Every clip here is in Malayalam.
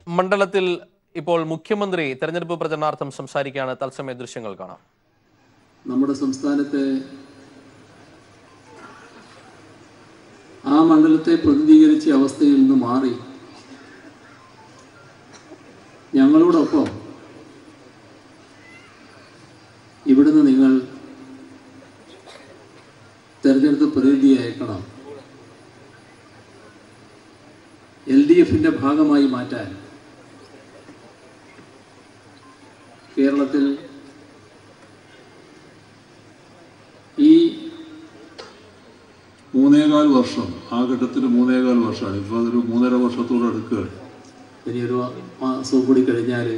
മണ്ഡലത്തിൽ ഇപ്പോൾ മുഖ്യമന്ത്രി തെരഞ്ഞെടുപ്പ് പ്രചരണാർത്ഥം സംസാരിക്കുകയാണ് തത്സമയ ദൃശ്യങ്ങൾ കാണാം നമ്മുടെ സംസ്ഥാനത്തെ ആ മണ്ഡലത്തെ പ്രതിനിധീകരിച്ച അവസ്ഥയിൽ നിന്ന് മാറി ഞങ്ങളോടൊപ്പം ഇവിടുന്ന് നിങ്ങൾ തെരഞ്ഞെടുപ്പ് പ്രതിനിധി അയക്കണം എൽ ഡി എഫിൻ്റെ ഭാഗമായി മാറ്റാൻ കേരളത്തിൽ ഈ മൂന്നേകാൽ വർഷം ആ ഘട്ടത്തിൽ മൂന്നേകാൽ വർഷമാണ് ഇപ്പോൾ അതൊരു മൂന്നര വർഷത്തോട് അടുക്കുകയാണ് ഇനിയൊരു മാസവും കൂടി കഴിഞ്ഞാൽ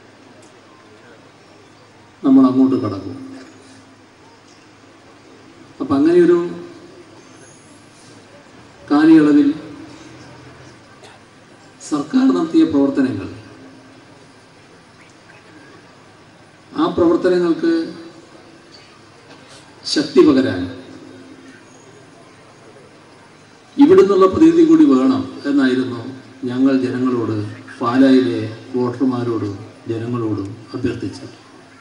നമ്മൾ അങ്ങോട്ട് കടക്കും അപ്പം അങ്ങനെയൊരു കാലയളവിൽ സർക്കാർ നടത്തിയ പ്രവർത്തനങ്ങൾ ആ പ്രവർത്തനങ്ങൾക്ക് ശക്തി പകരാൻ ഇവിടുന്നുള്ള പ്രതിനിധി കൂടി വേണം എന്നായിരുന്നു ഞങ്ങൾ ജനങ്ങളോട് പാലായിലെ വോട്ടർമാരോടും ജനങ്ങളോടും അഭ്യർത്ഥിച്ചത്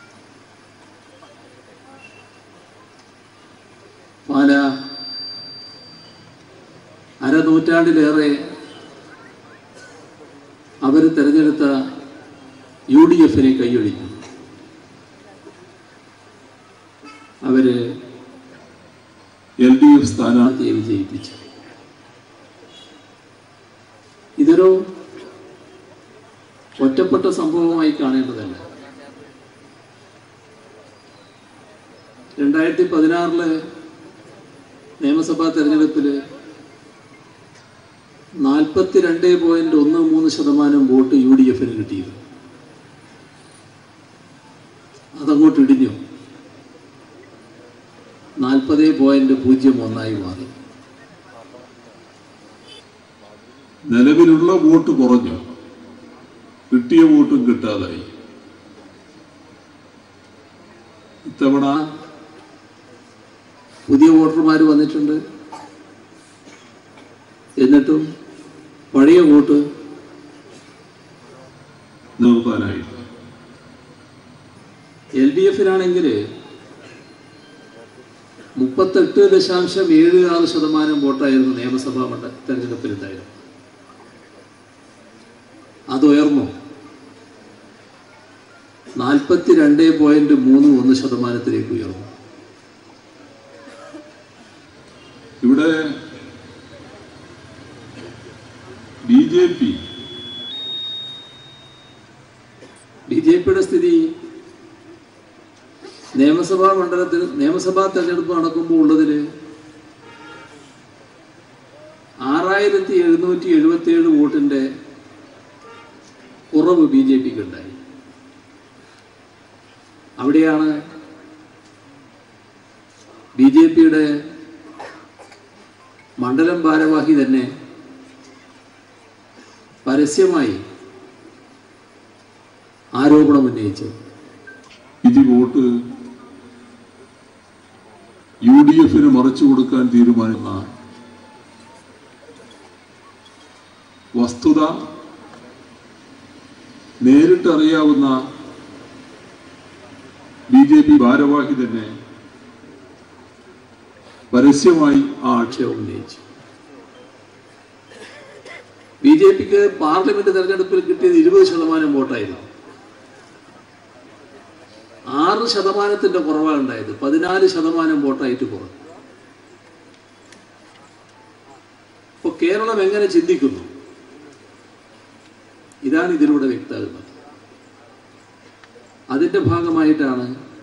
പാല അരനൂറ്റാണ്ടിലേറെ അവർ തിരഞ്ഞെടുത്ത യു ഡി എഫിനെ കൈയൊഴിഞ്ഞു അവര് എൽ ഡി എഫ് സ്ഥാനാർത്ഥി സ്ഥാനാർത്ഥിയെ വിജയിപ്പിച്ചു ഇതൊരു ഒറ്റപ്പെട്ട സംഭവമായി കാണേണ്ടതല്ല രണ്ടായിരത്തി പതിനാറില് നിയമസഭാ തെരഞ്ഞെടുപ്പില് നാൽപ്പത്തിരണ്ട് പോയിന്റ് ഒന്ന് മൂന്ന് ശതമാനം വോട്ട് യു ഡി എഫിന് കിട്ടിയിരുന്നു അതങ്ങോട്ട് ഇടിഞ്ഞു നാൽപ്പത് പോയിന്റ് പൂജ്യം ഒന്നായി മാറി നിലവിലുള്ള വോട്ട് കുറഞ്ഞു കിട്ടിയ വോട്ടും കിട്ടാതായി ഇത്തവണ പുതിയ വോട്ടർമാർ വന്നിട്ടുണ്ട് എന്നിട്ടും പഴയ വോട്ട് നിർത്താനായില്ല എൽ ഡി എഫിനാണെങ്കിൽ മുപ്പത്തെട്ട് ദശാംശം ഏഴ് ആറ് ശതമാനം വോട്ടായിരുന്നു നിയമസഭാ മണ്ഡ തെരഞ്ഞെടുപ്പിൽ ഉണ്ടായിരുന്നത് അത് ഉയർന്നു നാൽപ്പത്തി രണ്ട് പോയിന്റ് മൂന്ന് ഒന്ന് ശതമാനത്തിലേക്ക് ഉയർന്നു ഇവിടെ B J P B J പിയുടെ സ്ഥിതി നിയമസഭാ മണ്ഡലത്തിൽ നിയമസഭാ തെരഞ്ഞെടുപ്പ് നടക്കുമ്പോൾ ഉള്ളതിൽ ആറായിരത്തി എഴുന്നൂറ്റി എഴുപത്തി ഏഴ് വോട്ടിന്റെ കുറവ് ബി ജെ പിക്ക് ഉണ്ടായി അവിടെയാണ് ബി ജെ പിയുടെ മണ്ഡലം ഭാരവാഹി തന്നെ പരസ്യമായി ആരോപണം ഉന്നയിച്ചത് ഇത് വോട്ട് യു ഡി എഫിന് മറിച്ചു കൊടുക്കാൻ തീരുമാനിക്കുന്ന വസ്തുത നേരിട്ട് അറിയാവുന്ന ബി ജെ പി ഭാരവാഹി തന്നെ പരസ്യമായി ആ ആക്ഷേപം ആക്ഷേപം ഉന്നയിച്ചു ബി ജെ പിക്ക് പാർലമെന്റ് തെരഞ്ഞെടുപ്പിൽ കിട്ടിയത് ഇരുപത് ശതമാനം വോട്ടായിരുന്നു ആറ് ശതമാനത്തിന്റെ കുറവാണ് ഉണ്ടായത് പതിനാല് ശതമാനം വോട്ടായിട്ട് കുറഞ്ഞു ഇപ്പൊ കേരളം എങ്ങനെ ചിന്തിക്കുന്നു ഇതാണ് ഇതിലൂടെ വ്യക്തമാകുന്നത് അതിന്റെ ഭാഗമായിട്ടാണ്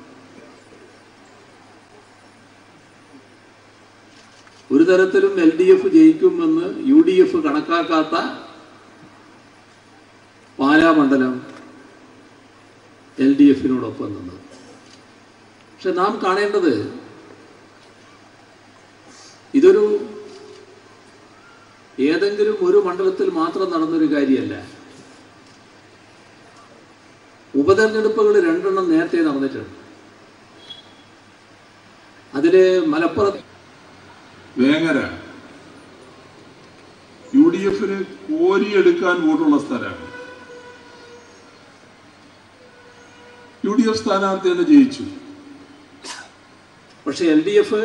ഒരു തരത്തിലും എൽ ഡി എഫ് ജയിക്കുമെന്ന് യു ഡി എഫ് കണക്കാക്കാത്ത പാലാ മണ്ഡലം എൽ ഡി എഫിനോടൊപ്പം നിന്നത് പക്ഷെ നാം കാണേണ്ടത് ഇതൊരു ഏതെങ്കിലും ഒരു മണ്ഡലത്തിൽ മാത്രം നടന്നൊരു കാര്യമല്ല ഉപതെരഞ്ഞെടുപ്പുകൾ രണ്ടെണ്ണം നേരത്തെ നടന്നിട്ടുണ്ട് അതില് മലപ്പുറം വേങ്ങര യു ഡി എഫിന് കോരിയെടുക്കാൻ വോട്ടുള്ള സ്ഥലമാണ് യു ഡി എഫ് സ്ഥാനാർത്ഥി തന്നെ ജയിച്ചു പക്ഷെ എൽ ഡി എഫ്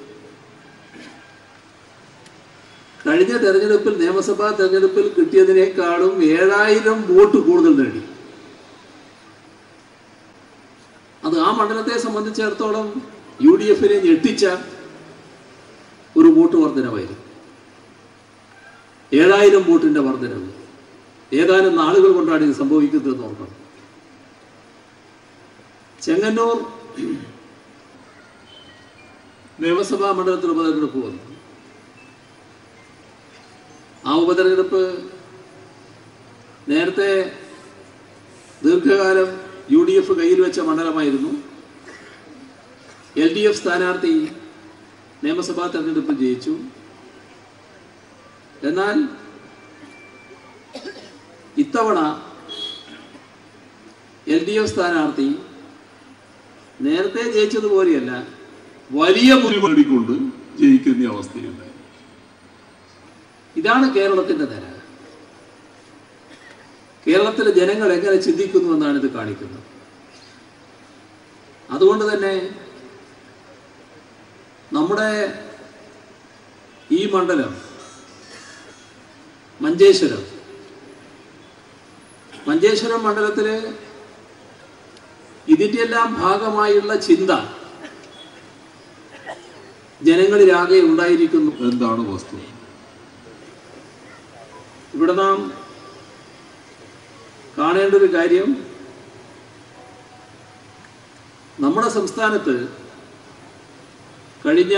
കഴിഞ്ഞ തെരഞ്ഞെടുപ്പിൽ നിയമസഭാ തെരഞ്ഞെടുപ്പിൽ കിട്ടിയതിനേക്കാളും ഏഴായിരം വോട്ട് കൂടുതൽ നേടി അത് ആ മണ്ഡലത്തെ സംബന്ധിച്ചിടത്തോളം യു ഡി എഫിനെ ഞെട്ടിച്ച ഒരു വോട്ട് വർധനമായിരുന്നു ഏഴായിരം വോട്ടിന്റെ വർധനവ് ഏതാനും നാളുകൾ കൊണ്ടാണ് ഇത് സംഭവിക്കുന്നതെന്ന് ഓർക്കണം ചെങ്ങന്നൂർ നിയമസഭാ മണ്ഡലത്തിൽ ഉപതെരഞ്ഞെടുപ്പ് വന്നു ആ ഉപതെരഞ്ഞെടുപ്പ് നേരത്തെ ദീർഘകാലം യു ഡി എഫ് കയ്യിൽ വെച്ച മണ്ഡലമായിരുന്നു എൽ ഡി എഫ് സ്ഥാനാർത്ഥി നിയമസഭാ തെരഞ്ഞെടുപ്പിൽ ജയിച്ചു എന്നാൽ ഇത്തവണ എൽ ഡി എഫ് സ്ഥാനാർത്ഥി നേരത്തെ ജയിച്ചതുപോലെയല്ല വലിയ ഭൂ- ഭൂരിപക്ഷം നേടിക്കൊണ്ട് ജയിക്കുന്ന അവസ്ഥയുണ്ടായി ഇതാണ് കേരളത്തിന്റെ നില കേരളത്തിലെ ജനങ്ങൾ എങ്ങനെ ചിന്തിക്കുന്നു എന്നാണ് ഇത് കാണിക്കുന്നത് അതുകൊണ്ട് തന്നെ നമ്മുടെ ഈ മണ്ഡലം മഞ്ചേശ്വരം മഞ്ചേശ്വരം മണ്ഡലത്തില് ഇതിന്റെ എല്ലാം ഭാഗമായുള്ള ചിന്ത ജനങ്ങളിലാകെ ഉണ്ടായിരിക്കുന്നു എന്താണ് വസ്തു ഇവിടെ നാം കാണേണ്ട ഒരു കാര്യം നമ്മുടെ സംസ്ഥാനത്ത് കഴിഞ്ഞ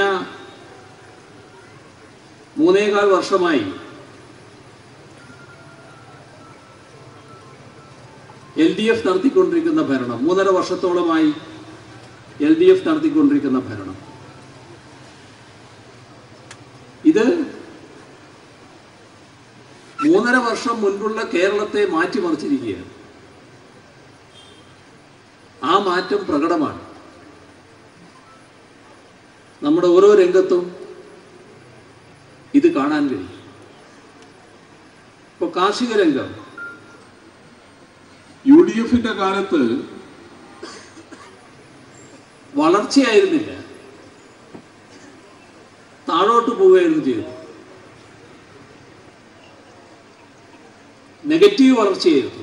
മൂന്നേകാൽ വർഷമായി എൽ ഡി എഫ് നടത്തിക്കൊണ്ടിരിക്കുന്ന ഭരണം മൂന്നര വർഷത്തോളമായി എൽ ഡി എഫ് നടത്തിക്കൊണ്ടിരിക്കുന്ന ഭരണം ഇത് മൂന്നര വർഷം മുൻപുള്ള കേരളത്തെ മാറ്റിമറിച്ചിരിക്കുകയാണ് ആ മാറ്റം പ്രകടമാണ് നമ്മുടെ ഓരോ രംഗത്തും ഇത് കാണാൻ കഴിയും ഇപ്പൊ കാർഷിക രംഗം യു ഡി എഫിന്റെ കാലത്ത് വളർച്ചയായിരുന്നില്ല താഴോട്ട് പോവുകയായിരുന്നു ചെയ്തത് നെഗറ്റീവ് വളർച്ചയായിരുന്നു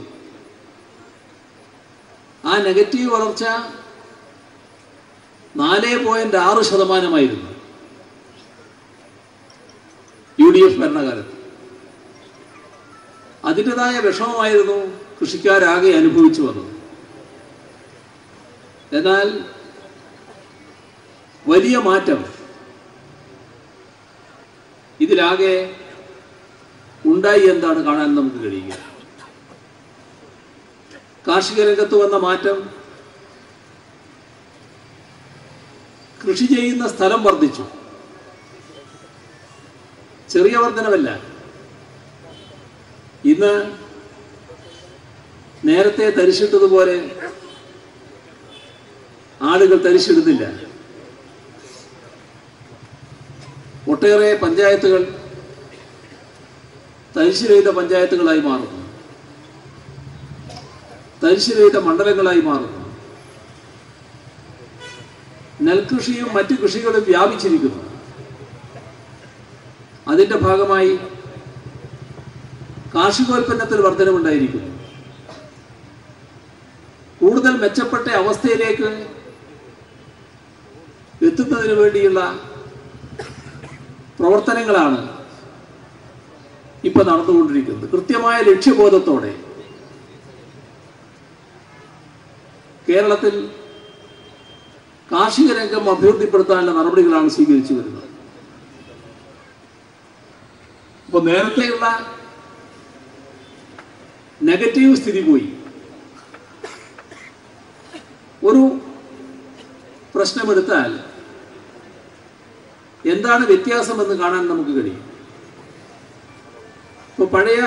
ആ നെഗറ്റീവ് വളർച്ച നാല് പോയിന്റ് ആറ് ശതമാനമായിരുന്നു യു ഡി എഫ് ഭരണകാലത്ത് അതിൻ്റെതായ വിഷമമായിരുന്നു കൃഷിക്കാരാകെ അനുഭവിച്ചു വന്നത് എന്നാൽ വലിയ മാറ്റം ഇതിലാകെ ഉണ്ടായി എന്താണ് കാണാൻ നമുക്ക് കഴിയുക കാർഷിക രംഗത്ത് വന്ന മാറ്റം കൃഷി ചെയ്യുന്ന സ്ഥലം വർദ്ധിച്ചു ചെറിയ വർധനമല്ല ഇന്ന് നേരത്തെ തരിശിട്ടതുപോലെ ആളുകൾ തരിശിടുന്നില്ല ഒട്ടേറെ പഞ്ചായത്തുകൾ തരിശുരഹിത പഞ്ചായത്തുകളായി മാറുന്നു തരിശുരഹിത മണ്ഡലങ്ങളായി മാറുന്നു നെൽകൃഷിയും മറ്റു കൃഷികളും വ്യാപിച്ചിരിക്കുന്നു അതിന്റെ ഭാഗമായി കാർഷികോൽപ്പന്നത്തിൽ വർധനമുണ്ടായിരിക്കുന്നു കൂടുതൽ മെച്ചപ്പെട്ട അവസ്ഥയിലേക്ക് എത്തുന്നതിന് വേണ്ടിയുള്ള പ്രവർത്തനങ്ങളാണ് ഇപ്പൊ നടന്നുകൊണ്ടിരിക്കുന്നത് കൃത്യമായ ലക്ഷ്യബോധത്തോടെ കേരളത്തിൽ കാർഷിക രംഗം അഭിവൃദ്ധിപ്പെടുത്താനുള്ള നടപടികളാണ് സ്വീകരിച്ചു വരുന്നത് അപ്പൊ നേരത്തെ നേരത്തെയുള്ള നെഗറ്റീവ് സ്ഥിതി പോയി ഒരു പ്രശ്നമെടുത്താൽ എന്താണ് വ്യത്യാസമെന്ന് കാണാൻ നമുക്ക് കഴിയും ഇപ്പൊ പഴയ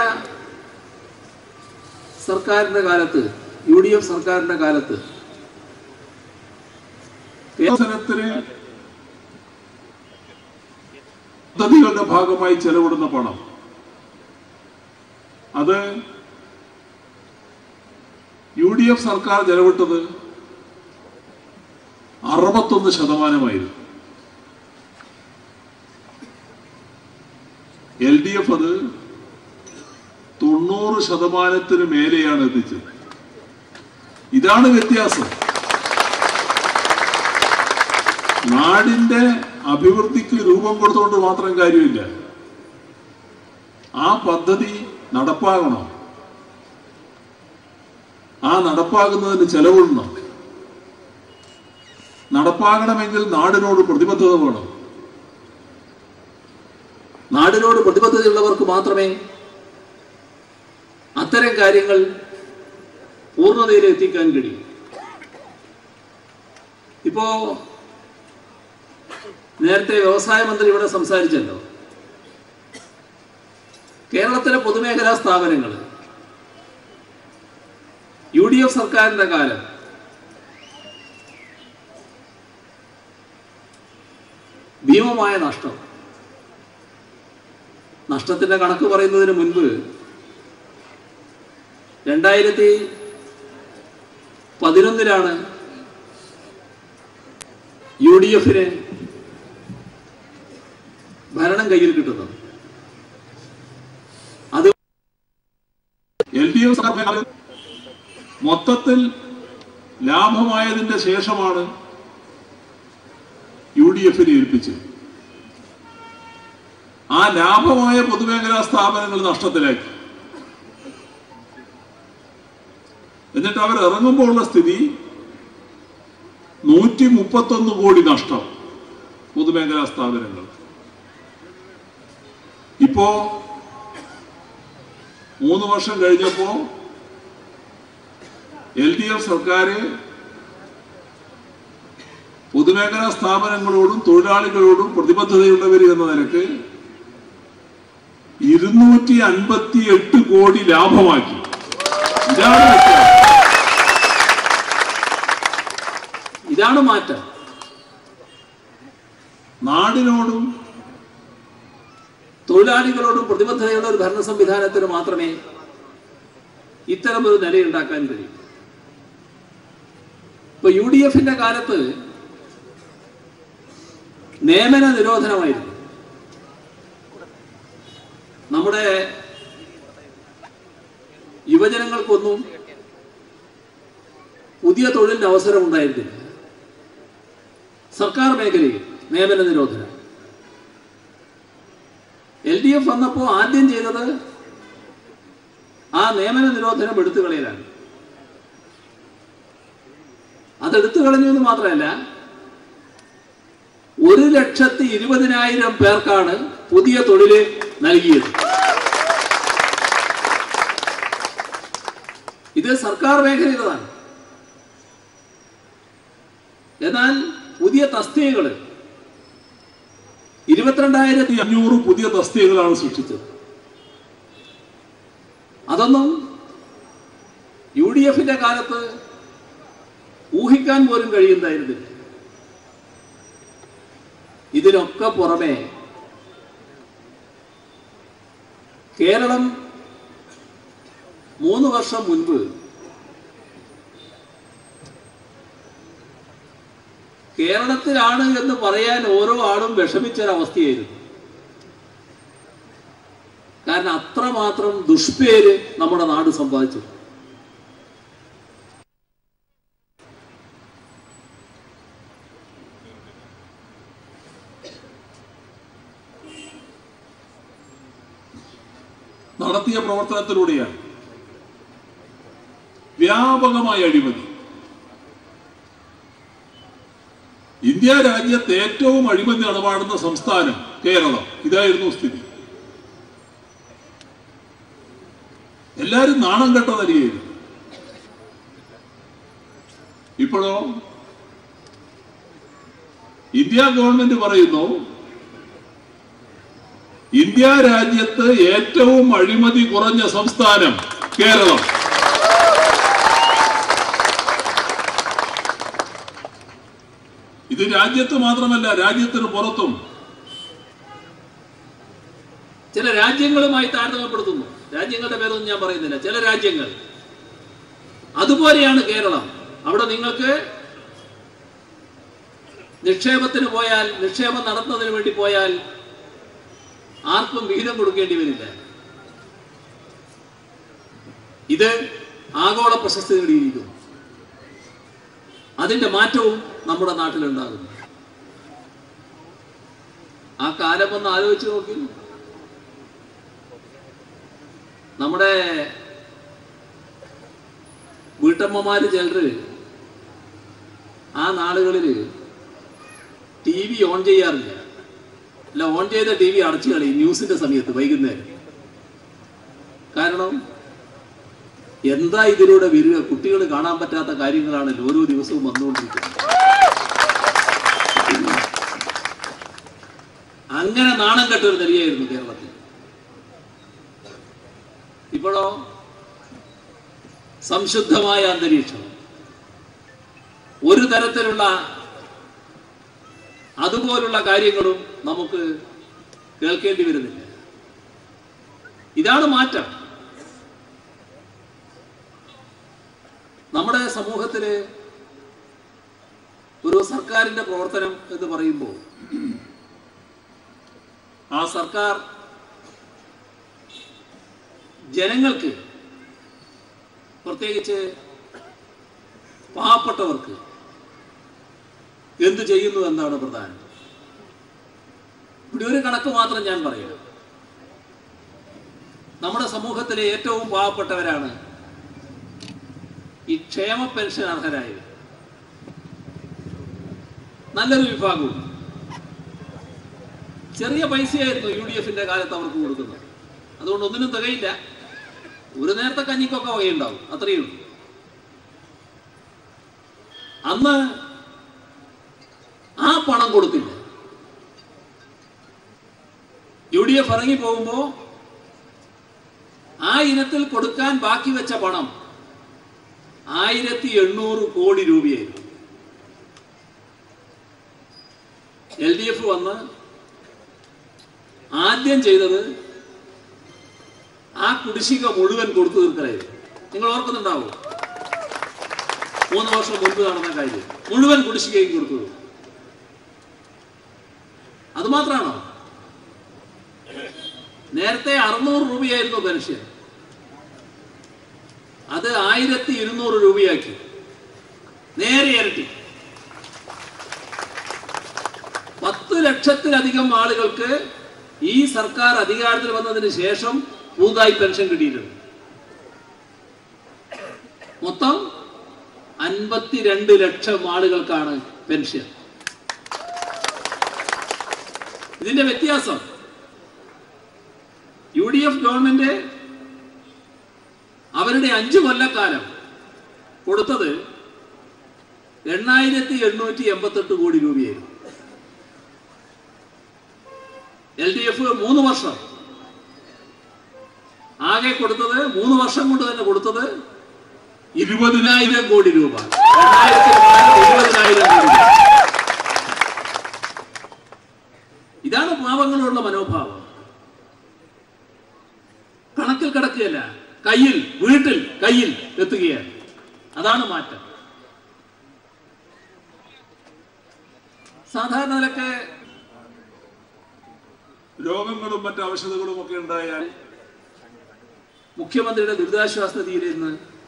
സർക്കാരിന്റെ കാലത്ത് യു ഡി എഫ് സർക്കാരിന്റെ കാലത്ത് വികസനത്തിന് പദ്ധതികളുടെ ഭാഗമായി ചെലവിടുന്ന പണം അത് യു ഡി എഫ് സർക്കാർ ചെലവിട്ടത് അറുപത്തൊന്ന് ശതമാനമായിരുന്നു എൽ ഡി എഫ് അത് തൊണ്ണൂറ് ശതമാനത്തിന് മേലെയാണ് എത്തിച്ചത് ഇതാണ് വ്യത്യാസം നാടിന്റെ അഭിവൃദ്ധിക്ക് രൂപം കൊടുത്തുകൊണ്ട് മാത്രം കാര്യമില്ല ആ പദ്ധതി നടപ്പാകണം ആ നടപ്പാകുന്നതിന് ചെലവിടണം നടപ്പാകണമെങ്കിൽ നാടിനോട് പ്രതിബദ്ധത വേണം നാടിനോട് പ്രതിബദ്ധതയുള്ളവർക്ക് മാത്രമേ അത്തരം കാര്യങ്ങൾ പൂർണ്ണതയിൽ എത്തിക്കാൻ കഴിയും ഇപ്പോ നേരത്തെ വ്യവസായ മന്ത്രി ഇവിടെ സംസാരിച്ചല്ലോ കേരളത്തിലെ പൊതുമേഖലാ സ്ഥാപനങ്ങൾ യു ഡി എഫ് സർക്കാരിന്റെ കാലം ഭീമമായ നഷ്ടം നഷ്ടത്തിന്റെ കണക്ക് പറയുന്നതിന് മുൻപ് രണ്ടായിരത്തി പതിനൊന്നിലാണ് യു ഡി എഫിന് ഭരണം കയ്യിൽ കിട്ടുന്നത് അത് എൽ ഡി എഫ് സർക്കാർ മൊത്തത്തിൽ ലാഭമായതിന്റെ ശേഷമാണ് യു ഡി എഫിനെ ഏൽപ്പിച്ചത് ആ ലാഭമായ പൊതുമേഖലാ സ്ഥാപനങ്ങൾ നഷ്ടത്തിലാക്കി എന്നിട്ട് അവർ ഇറങ്ങുമ്പോഴുള്ള സ്ഥിതി നൂറ്റി മുപ്പത്തൊന്ന് കോടി നഷ്ടം പൊതുമേഖലാ സ്ഥാപനങ്ങൾ ഇപ്പോ മൂന്ന് വർഷം കഴിഞ്ഞപ്പോ എൽ ഡി എഫ് സർക്കാർ പൊതുമേഖലാ സ്ഥാപനങ്ങളോടും തൊഴിലാളികളോടും പ്രതിബദ്ധതയുള്ളവർ എന്ന നിലക്ക് ഇരുന്നൂറ്റി അൻപത്തി എട്ട് കോടി ലാഭമാക്കി ഇതാണ് വ്യത്യാസം. ഇതാണ് മാറ്റം നാടിനോടും തൊഴിലാളികളോടും പ്രതിബദ്ധതയുള്ള ഒരു ഭരണ സംവിധാനത്തിന് മാത്രമേ ഇത്തരം ഒരു നിലയുണ്ടാക്കാൻ കഴിയൂ ഇപ്പൊ യു ഡി എഫിന്റെ കാലത്ത് നിയമന നിരോധനമായിരുന്നു നമ്മുടെ യുവജനങ്ങൾക്കൊന്നും പുതിയ തൊഴിലിന് അവസരം ഉണ്ടായിരുന്നില്ല സർക്കാർ മേഖലയിൽ നിയമന നിരോധനം എൽ ഡി എഫ് വന്നപ്പോൾ ആദ്യം ചെയ്തത് ആ നിയമന നിരോധനം എടുത്തു കളയലാണ് അതെടുത്തു കളഞ്ഞു എന്ന് മാത്രമല്ല ഒരു ലക്ഷത്തി ഇരുപതിനായിരം പേർക്കാണ് പുതിയ തൊഴില് നൽകിയത് ഇത് സർക്കാർ മേഖലയിലതാണ് എന്നാൽ പുതിയ തസ്തികകൾ ഇരുപത്തിരണ്ടായിരത്തി അഞ്ഞൂറ് പുതിയ തസ്തികകളാണ് സൃഷ്ടിച്ചത് അതൊന്നും യു ഡി എഫിന്റെ കാലത്ത് ഊഹിക്കാൻ പോലും കഴിയുന്നതായിരുന്നില്ല ഇതിനൊക്കെ പുറമെ കേരളം മൂന്ന് വർഷം മുൻപ് കേരളത്തിലാണ് എന്ന് പറയാൻ ഓരോ ആളും വിഷമിച്ചൊരവസ്ഥയായിരുന്നു കാരണം അത്രമാത്രം ദുഷ്പേര് നമ്മുടെ നാട് സമ്പാദിച്ചു നടത്തിയ പ്രവർത്തനത്തിലൂടെയാണ് വ്യാപകമായ അഴിമതി ഇന്ത്യ രാജ്യത്ത് ഏറ്റവും അഴിമതി നടപാടുന്ന സംസ്ഥാനം കേരളം ഇതായിരുന്നു സ്ഥിതി എല്ലാരും നാണം കെട്ട നിലയായിരുന്നു ഇപ്പോഴോ ഇന്ത്യ ഗവൺമെന്റ് പറയുന്നു ഇന്ത്യ രാജ്യത്ത് ഏറ്റവും അഴിമതി കുറഞ്ഞ സംസ്ഥാനം കേരളം ഇത് രാജ്യത്ത് മാത്രമല്ല രാജ്യത്തിന് പുറത്തും ചില രാജ്യങ്ങളുമായി താരതമ്യപ്പെടുത്തുന്നു രാജ്യങ്ങളുടെ പേരൊന്നും ഞാൻ പറയുന്നില്ല ചില രാജ്യങ്ങൾ അതുപോലെയാണ് കേരളം അവിടെ നിങ്ങൾക്ക് നിക്ഷേപത്തിന് പോയാൽ നിക്ഷേപം നടത്തുന്നതിന് വേണ്ടി പോയാൽ ആർക്കും വിഹിതം കൊടുക്കേണ്ടി വരില്ല ഇത് ആഗോള പ്രശസ്തി നേടിയിരിക്കുന്നു അതിന്റെ മാറ്റവും നമ്മുടെ നാട്ടിലുണ്ടാകുന്നു ആ കാലം ഒന്ന് ആലോചിച്ച് നോക്കി നമ്മുടെ വീട്ടമ്മമാര് ചിലര് ആ നാടുകളിൽ ടി വി ഓൺ ചെയ്യാറില്ല അല്ല ഓൺ ചെയ്ത ടി വി അടച്ചു കളയും ന്യൂസിന്റെ സമയത്ത് വൈകുന്നേരം കാരണം എന്താ ഇതിലൂടെ വരിക കുട്ടികൾ കാണാൻ പറ്റാത്ത കാര്യങ്ങളാണല്ലോ ഓരോ ദിവസവും വന്നുകൊണ്ടിരിക്കുന്നത് അങ്ങനെ നാണം കെട്ടൊരു നിലയായിരുന്നു കേരളത്തിൽ ഇപ്പോഴോ സംശുദ്ധമായ അന്തരീക്ഷം ഒരു തരത്തിലുള്ള അതുപോലുള്ള കാര്യങ്ങളും നമുക്ക് കേൾക്കേണ്ടി വരുന്നില്ല ഇതാണ് മാറ്റം നമ്മുടെ സമൂഹത്തില് ഒരു സർക്കാരിന്റെ പ്രവർത്തനം എന്ന് പറയുമ്പോൾ ആ സർക്കാർ ജനങ്ങൾക്ക് പ്രത്യേകിച്ച് പാവപ്പെട്ടവർക്ക് എന്ത് ചെയ്യുന്നു എന്നാണ് പ്രധാനം ഇവിടെ ഒരു കണക്ക് മാത്രം ഞാൻ പറയാം നമ്മുടെ സമൂഹത്തിലെ ഏറ്റവും പാവപ്പെട്ടവരാണ് ഈ ക്ഷേമ പെൻഷൻ അർഹരായവർ നല്ലൊരു വിഭാഗവും ചെറിയ പൈസയായിരുന്നു യു ഡി എഫിന്റെ കാലത്ത് അവർക്ക് കൊടുക്കുന്നത് അതുകൊണ്ട് ഒന്നിനും തികയില്ല ഒരു നേരത്തെ കഞ്ഞിക്കൊക്കെ വകയുണ്ടാവും അത്രയേ ഉള്ളൂ അന്ന് ആ പണം കൊടുത്തില്ല യു ഡി എഫ് ഇറങ്ങി പോകുമ്പോ ആ ഇനത്തിൽ കൊടുക്കാൻ ബാക്കി വെച്ച പണം ആയിരത്തി എണ്ണൂറ് കോടി രൂപയായിരുന്നു എൽ ഡി എഫ് വന്ന് ആദ്യം ചെയ്തത് ആ കുടിശ്ശിക മുഴുവൻ കൊടുത്തു തീർക്കലായിരുന്നു നിങ്ങൾ ഓർക്കുന്നുണ്ടാവും മൂന്ന് വർഷം മുൻപ് നടന്ന കാര്യം മുഴുവൻ കുടിശ്ശികയും കൊടുത്തു തീർത്തു. അത് മാത്രമാണോ നേരത്തെ അറുന്നൂറ് രൂപയായിരുന്നു പെൻഷൻ അത് ആയിരത്തി ഇരുന്നൂറ് രൂപയാക്കി നേരെ ഇരട്ടി പത്ത് ലക്ഷത്തിലധികം ആളുകൾക്ക് ഈ സർക്കാർ അധികാരത്തിൽ വന്നതിന് ശേഷം പുതുതായി പെൻഷൻ കിട്ടിയിട്ടുണ്ട് മൊത്തം അൻപത്തിരണ്ട് ലക്ഷം ആളുകൾക്കാണ് പെൻഷൻ ഇതിന്റെ വ്യത്യാസം യു ഡി എഫ് ഗവൺമെന്റ് അവരുടെ അഞ്ചു കൊല്ലക്കാലം കൊടുത്തത് എണ്ണായിരത്തി എണ്ണൂറ്റി എൺപത്തെട്ട് കോടി രൂപയായിരുന്നു എൽ ഡി എഫ് മൂന്ന് വർഷം ആകെ കൊടുത്തത് മൂന്ന് വർഷം കൊണ്ട് തന്നെ കൊടുത്തത് ഇരുപതിനായിരം കോടി രൂപ രണ്ടായിരത്തി ഇരുപതിനായിരം കോടി രൂപ ഇതാണ് പാവങ്ങളോടുള്ള മനോഭാവം കണക്കിൽ കിടക്കുകയല്ല കയ്യിൽ വീട്ടിൽ കയ്യിൽ എത്തുകയാണ് അതാണ് മാറ്റം സാധാരണ നിലക്ക് രോഗങ്ങളും മറ്റ് അവശതകളും ഒക്കെ ഉണ്ടായാൽ മുഖ്യമന്ത്രിയുടെ ദുരിതാശ്വാസ നിധിയിൽ നിന്ന്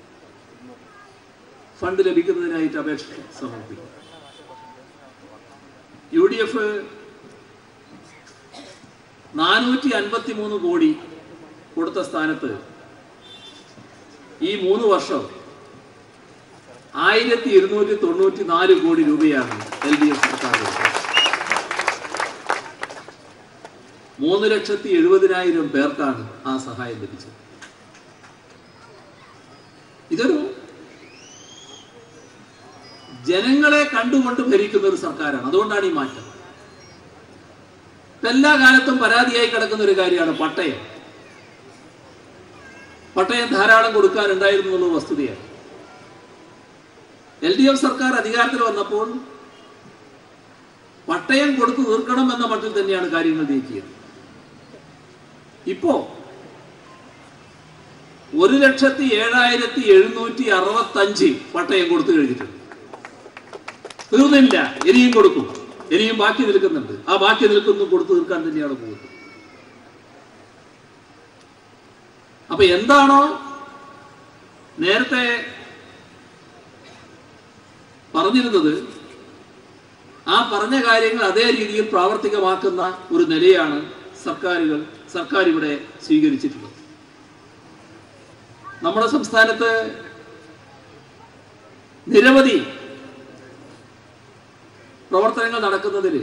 ഫണ്ട് ലഭിക്കുന്നതിനായിട്ട് അപേക്ഷ സമർപ്പിക്കും യു ഡി എഫ് നാനൂറ്റി അൻപത്തി മൂന്ന് കോടി കൊടുത്ത സ്ഥാനത്ത് ഈ മൂന്ന് വർഷം ആയിരത്തി ഇരുന്നൂറ്റി തൊണ്ണൂറ്റി നാല് കോടി രൂപയാണ് എൽ ഡി എഫ് സർക്കാർ കൊടുത്തത്. മൂന്ന് ലക്ഷത്തി എഴുപതിനായിരം പേർക്കാണ് ആ സഹായം ലഭിച്ചത് ഇതൊരു ജനങ്ങളെ കണ്ടുകൊണ്ട് ഭരിക്കുന്ന ഒരു സർക്കാരാണ് അതുകൊണ്ടാണ് ഈ മാറ്റം ഇപ്പൊ എല്ലാ കാലത്തും പരാതിയായി കിടക്കുന്ന ഒരു കാര്യമാണ് പട്ടയം പട്ടയം ധാരാളം കൊടുക്കാനുണ്ടായിരുന്നു എന്നുള്ള വസ്തുതയാണ് എൽ ഡി എഫ് സർക്കാർ അധികാരത്തിൽ വന്നപ്പോൾ പട്ടയം കൊടുത്തു തീർക്കണം എന്ന മട്ടിൽ തന്നെയാണ് കാര്യങ്ങൾ നീക്കിയത് ഇപ്പോ ഒരു ലക്ഷത്തി ഏഴായിരത്തി എഴുന്നൂറ്റി അറുപത്തി അഞ്ച് പട്ടയം കൊടുത്തു കഴിഞ്ഞിട്ടുണ്ട് തീർന്നില്ല ഇനിയും കൊടുക്കും ഇനിയും ബാക്കി നിൽക്കുന്നുണ്ട് ആ ബാക്കി നിൽക്കുന്നു കൊടുത്തു തീർക്കാൻ തന്നെയാണ് പോകുന്നത് അപ്പൊ എന്താണോ നേരത്തെ പറഞ്ഞിരുന്നത് ആ പറഞ്ഞ കാര്യങ്ങൾ അതേ രീതിയിൽ പ്രാവർത്തികമാക്കുന്ന ഒരു നിലയാണ് സർക്കാരുകൾ സർക്കാർ ഇവിടെ സ്വീകരിച്ചിട്ടുള്ളത് നമ്മുടെ സംസ്ഥാനത്ത് നിരവധി പ്രവർത്തനങ്ങൾ നടക്കുന്നതിൽ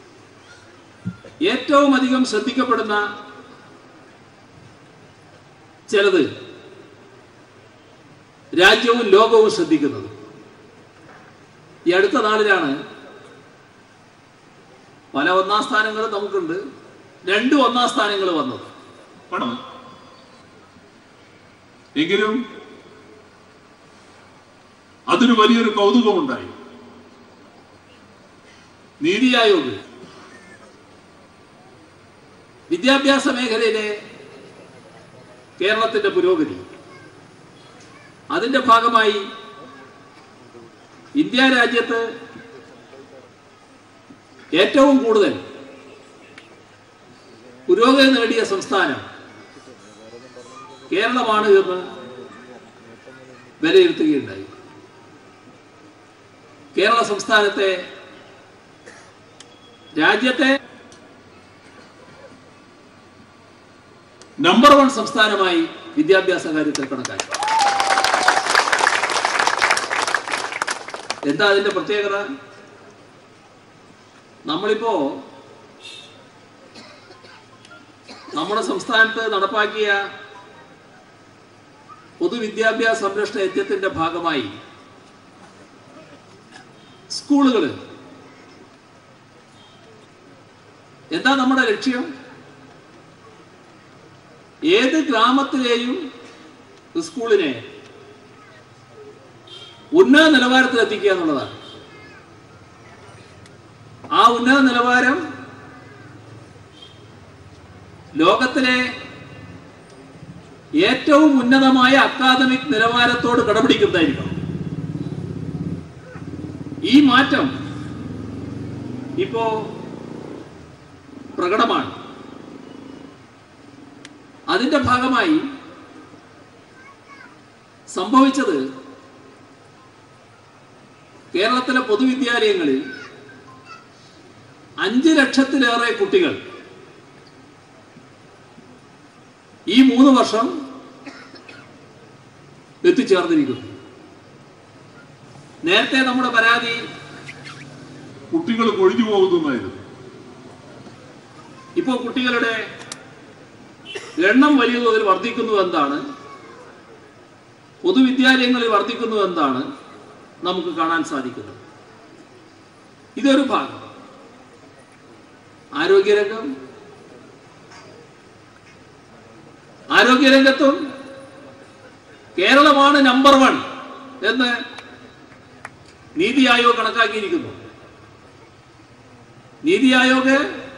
ഏറ്റവും അധികം ശ്രദ്ധിക്കപ്പെടുന്ന ചിലത് രാജ്യവും ലോകവും ശ്രദ്ധിക്കുന്നത് ഈ അടുത്ത നാളിലാണ് പല ഒന്നാം സ്ഥാനങ്ങളും നമുക്കുണ്ട് രണ്ട് ഒന്നാം സ്ഥാനങ്ങൾ വന്നത് ആണ് എങ്കിലും അതിന് വലിയൊരു കൗതുകമുണ്ടായി നീതി ആയോഗ് വിദ്യാഭ്യാസ മേഖലയിലെ കേരളത്തിന്റെ പുരോഗതി അതിന്റെ ഭാഗമായി ഇന്ത്യ രാജ്യത്ത് ഏറ്റവും കൂടുതൽ പുരോഗതി നേടിയ സംസ്ഥാനം കേരളമാണ് എന്ന് വിലയിരുത്തുകയുണ്ടായി കേരള സംസ്ഥാനത്തെ രാജ്യത്തെ നമ്പർ വൺ സംസ്ഥാനമായി വിദ്യാഭ്യാസ കാര്യത്തിൽ കണക്കാക്കി എന്താ അതിന്റെ പ്രത്യേകത നമ്മളിപ്പോ നമ്മുടെ സംസ്ഥാനത്ത് നടപ്പാക്കിയ പൊതുവിദ്യാഭ്യാസ സംരക്ഷണ യജ്ഞത്തിന്റെ ഭാഗമായി സ്കൂളുകൾ എന്താ നമ്മുടെ ലക്ഷ്യം ഏത് ഗ്രാമത്തിലെയും സ്കൂളിനെ ഉന്നത നിലവാരത്തിൽ എത്തിക്കുക എന്നുള്ളതാണ് ആ ഉന്നത നിലവാരം ലോകത്തിലെ ഏറ്റവും ഉന്നതമായ അക്കാദമിക് നിലവാരത്തോട് കടപിടിക്കുന്നതായിരിക്കണം ഈ മാറ്റം ഇപ്പോ പ്രകടമാണ് അതിന്റെ ഭാഗമായി സംഭവിച്ചത് കേരളത്തിലെ പൊതുവിദ്യാലയങ്ങളിൽ അഞ്ച് ലക്ഷത്തിലേറെ കുട്ടികൾ ഈ മൂന്ന് വർഷം എത്തിച്ചേർന്നിരിക്കുന്നു നേരത്തെ നമ്മുടെ പരാതി കുട്ടികൾ കൊഴിഞ്ഞു പോകുന്നതായിരുന്നു ഇപ്പോൾ കുട്ടികളുടെ എണ്ണം വലിയ തോതിൽ വർദ്ധിക്കുന്നു എന്താണ് പൊതുവിദ്യാലയങ്ങളിൽ വർദ്ധിക്കുന്നു എന്താണ് നമുക്ക് കാണാൻ സാധിക്കുന്നത് ഇതൊരു ഭാഗം ആരോഗ്യരംഗം ആരോഗ്യരംഗത്തും കേരളമാണ് നമ്പർ വൺ എന്ന് നീതി ആയോഗ് കണക്കാക്കിയിരിക്കുന്നു നീതി ആയോഗ്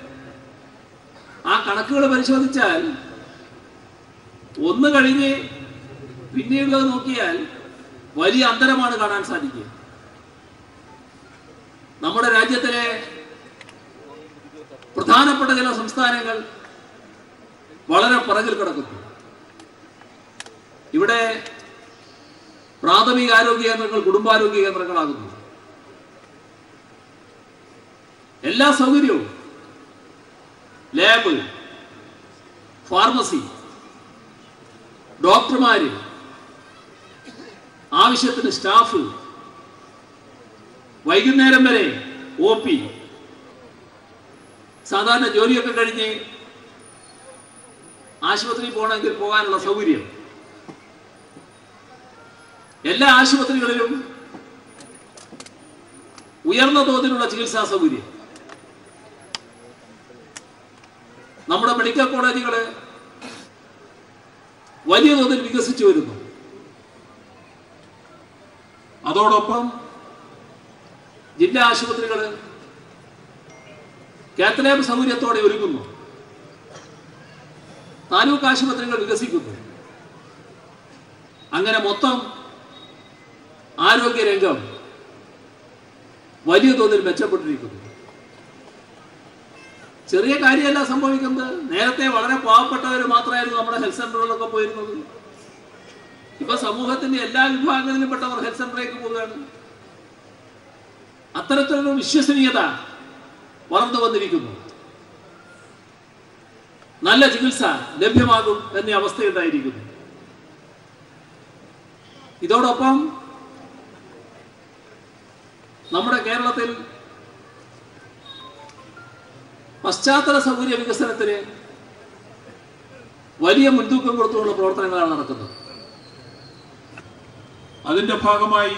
ആ കണക്കുകൾ പരിശോധിച്ചാൽ ഒന്ന് കഴിഞ്ഞ് പിന്നീടുള്ളത് നോക്കിയാൽ വലിയ അന്തരമാണ് കാണാൻ സാധിക്കുക നമ്മുടെ രാജ്യത്തിലെ പ്രധാനപ്പെട്ട ചില സംസ്ഥാനങ്ങൾ വളരെ പുറകിൽ കിടക്കുന്നു ഇവിടെ പ്രാഥമിക ആരോഗ്യ കേന്ദ്രങ്ങൾ കുടുംബാരോഗ്യ കേന്ദ്രങ്ങളാകുന്നു എല്ലാ സൗകര്യവും ലാബ് ഫാർമസി ഡോക്ടർമാര് ആവശ്യത്തിന് സ്റ്റാഫ് വൈകുന്നേരം വരെ ഒ പി സാധാരണ ജോലിയൊക്കെ കഴിഞ്ഞ് ആശുപത്രിയിൽ പോകണമെങ്കിൽ പോകാനുള്ള സൗകര്യം എല്ലാ ആശുപത്രികളിലും ഉയർന്ന തോതിലുള്ള ചികിത്സാ സൗകര്യം നമ്മുടെ മെഡിക്കൽ കോളേജുകള് വലിയ തോതിൽ വികസിച്ചു വരുന്നു അതോടൊപ്പം ജില്ലാ ആശുപത്രികള് കാത്തലാബ് സൗകര്യത്തോടെ ഒരുങ്ങുന്നു താലൂക്ക് ആശുപത്രികൾ വികസിക്കുന്നു അങ്ങനെ മൊത്തം ആരോഗ്യരംഗം വലിയ തോതിൽ മെച്ചപ്പെട്ടിരിക്കുന്നു ചെറിയ കാര്യമല്ല സംഭവിക്കുന്നത് നേരത്തെ വളരെ പാവപ്പെട്ടവർ മാത്രമായിരുന്നു നമ്മുടെ ഹെൽത്ത് സെന്ററുകളിലൊക്കെ പോയിരുന്നത് ഇപ്പൊ സമൂഹത്തിന്റെ എല്ലാ വിഭാഗങ്ങളിലും പെട്ടവർ ഹെൽത്ത് സെന്ററിലേക്ക് പോവുകയാണ് അത്തരത്തിലൊരു വിശ്വസനീയത വളർന്നു വന്നിരിക്കുന്നു നല്ല ചികിത്സ ലഭ്യമാകും എന്ന അവസ്ഥയുണ്ടായിരിക്കുന്നു ഇതോടൊപ്പം നമ്മുടെ കേരളത്തിൽ പശ്ചാത്തല സൗകര്യ വികസനത്തിന് വലിയ മുൻതൂക്കം കൊടുത്തുള്ള പ്രവർത്തനങ്ങളാണ് നടക്കുന്നത് അതിന്റെ ഭാഗമായി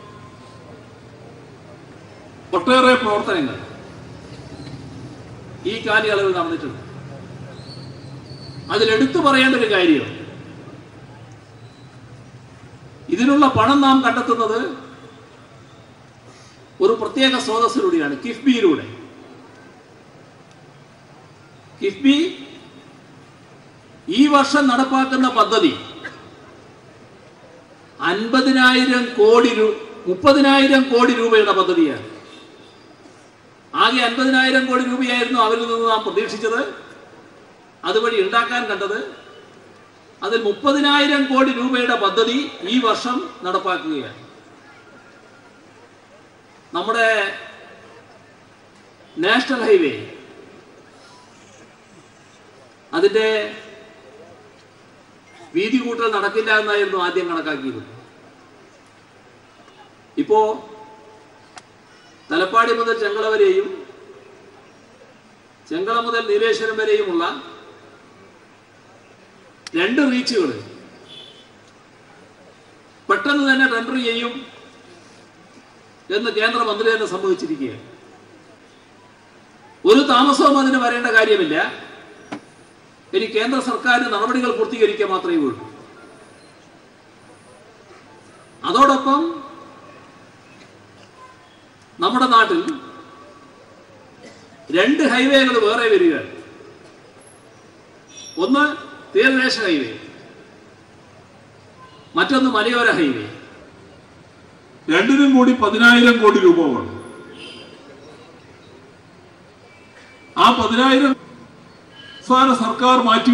ഒട്ടേറെ പ്രവർത്തനങ്ങൾ ഈ കാലയളവിൽ നടന്നിട്ടുണ്ട് അതിലെടുത്തു പറയേണ്ട ഒരു കാര്യം ഇതിനുള്ള പണം നാം കണ്ടെത്തുന്നത് ഒരു പ്രത്യേക സ്രോതസ്സിലൂടെയാണ് കിഫ്ബിയിലൂടെ കിഫ്ബി ഈ വർഷം നടപ്പാക്കുന്ന പദ്ധതി അൻപതിനായിരം കോടി രൂ മുപ്പതിനായിരം കോടി രൂപയുടെ പദ്ധതിയാണ് ആകെ അൻപതിനായിരം കോടി രൂപയായിരുന്നു അവരിൽ നിന്ന് നാം പ്രതീക്ഷിച്ചത് അതുവഴി ഉണ്ടാക്കാൻ കണ്ടത് അതിൽ മുപ്പതിനായിരം കോടി രൂപയുടെ പദ്ധതി ഈ വർഷം നടപ്പാക്കുകയാണ് നമ്മുടെ നാഷണൽ ഹൈവേ അതിന്റെ വീതി കൂട്ടൽ നടക്കില്ല എന്നായിരുന്നു ആദ്യം കണക്കാക്കിയത് ഇപ്പോ തലപ്പാടി മുതൽ ചെങ്കള വരെയും ചെങ്കള മുതൽ നീലേശ്വരം വരെയുമുള്ള രണ്ട് റീച്ചുകൾ പെട്ടെന്ന് തന്നെ ടെൻഡർ ചെയ്യും എന്ന് കേന്ദ്രമന്ത്രി തന്നെ സംഭവിച്ചിരിക്കുകയാണ് ഒരു താമസവും അതിന് വരേണ്ട കാര്യമില്ല ഇനി കേന്ദ്ര സർക്കാർ നടപടികൾ പൂർത്തീകരിക്കുക മാത്രമേ ഉള്ളൂ അതോടൊപ്പം നമ്മുടെ നാട്ടിൽ രണ്ട് ഹൈവേകൾ വേറെ വരികയാണ് ഒന്ന് തീരദേശ ഹൈവേ മറ്റൊന്ന് മലയോര ഹൈവേ രണ്ടിനും കൂടി പതിനായിരം കോടി രൂപ വേണം ആ പതിനായിരം സംസ്ഥാന സർക്കാർ മാറ്റി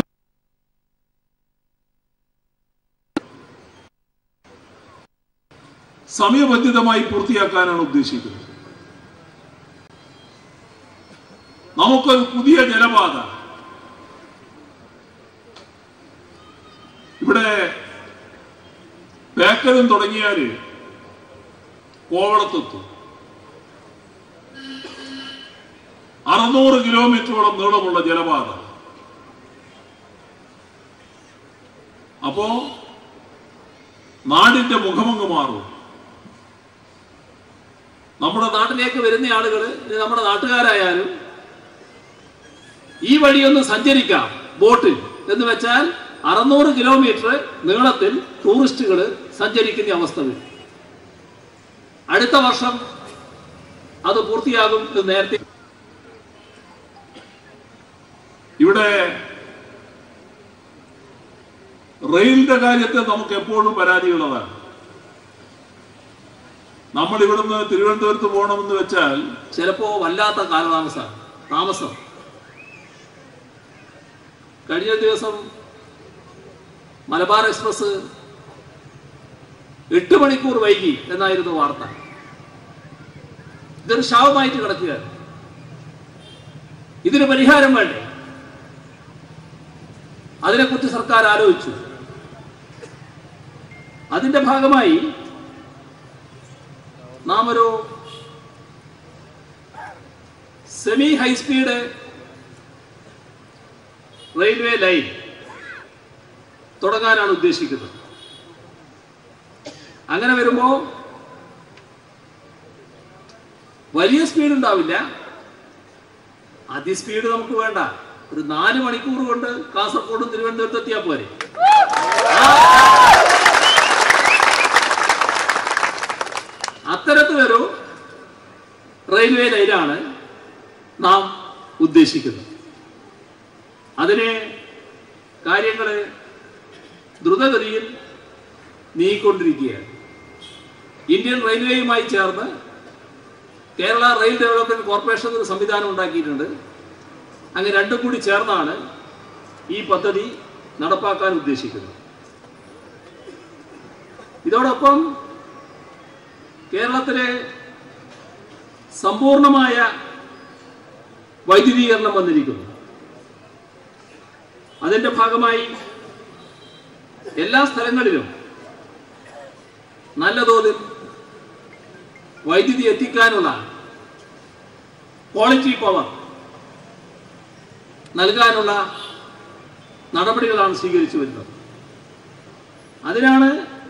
സമയബന്ധിതമായി പൂർത്തിയാക്കാനാണ് ഉദ്ദേശിക്കുന്നത് നമുക്കൊരു പുതിയ ജലപാത ഇവിടെ ബേക്കലും തുടങ്ങിയാല് കോവളത്തെത്തും അറുന്നൂറ് കിലോമീറ്ററോളം നീളമുള്ള ജലപാത അപ്പോ നാടിന്റെ മുഖമങ്ങ് മാറും നമ്മുടെ നാട്ടിലേക്ക് വരുന്ന ആളുകൾ നമ്മുടെ നാട്ടുകാരായാലും ഈ വഴിയൊന്ന് സഞ്ചരിക്കാം ബോട്ടിൽ എന്ന് വെച്ചാൽ അറുന്നൂറ് കിലോമീറ്റർ നീളത്തിൽ ടൂറിസ്റ്റുകൾ സഞ്ചരിക്കുന്ന അവസ്ഥ വരും അടുത്ത വർഷം അത് പൂർത്തിയാകും എന്ന് നേരത്തെ ഇവിടെ റെയിലിന്റെ കാര്യത്തിൽ നമുക്ക് എപ്പോഴും പരാതിയുള്ളതാണ് നമ്മൾ ഇവിടുന്ന് തിരുവനന്തപുരത്ത് പോകണമെന്ന് വെച്ചാൽ ചിലപ്പോ വല്ലാത്ത കാലതാമസം താമസം കഴിഞ്ഞ ദിവസം മലബാർ എക്സ്പ്രസ് എട്ട് മണിക്കൂർ വൈകി എന്നായിരുന്നു വാർത്ത ഇതൊരു ശാപമായിട്ട് കിടക്കുകയാണ് ഇതിന് പരിഹാരം വേണ്ടേ അതിനെക്കുറിച്ച് സർക്കാർ ആലോചിച്ചു അതിന്റെ ഭാഗമായി നാം ഒരു സെമി ഹൈസ്പീഡ് റെയിൽവേ ലൈൻ തുടങ്ങാനാണ് ഉദ്ദേശിക്കുന്നത് അങ്ങനെ വരുമ്പോ വലിയ സ്പീഡ് ഉണ്ടാവില്ല അതിസ്പീഡ് നമുക്ക് വേണ്ട ഒരു നാല് മണിക്കൂർ കൊണ്ട് കാസർഗോഡും തിരുവനന്തപുരത്ത് എത്തിയാൽ പോരെ അത്തരത്തിലൊരു റെയിൽവേ ലൈനാണ് നാം ഉദ്ദേശിക്കുന്നത് അതിന് കാര്യങ്ങൾ ദ്രുതഗതിയിൽ നീങ്ങിക്കൊണ്ടിരിക്കുകയാണ് ഇന്ത്യൻ റെയിൽവേയുമായി ചേർന്ന് കേരള റെയിൽ ഡെവലപ്മെന്റ് കോർപ്പറേഷൻ ഒരു സംവിധാനം ഉണ്ടാക്കിയിട്ടുണ്ട് അങ്ങ് രണ്ടും കൂടി ചേർന്നാണ് ഈ പദ്ധതി നടപ്പാക്കാൻ ഉദ്ദേശിക്കുന്നത് ഇതോടൊപ്പം കേരളത്തിലെ സമ്പൂർണമായ വൈദ്യുതീകരണം വന്നിരിക്കുന്നു അതിന്റെ ഭാഗമായി എല്ലാ സ്ഥലങ്ങളിലും നല്ല തോതിൽ വൈദ്യുതി എത്തിക്കാനുള്ള ക്വാളിറ്റി പവർ നൽകാനുള്ള നടപടികളാണ് സ്വീകരിച്ചു വരുന്നത് അതിനാണ്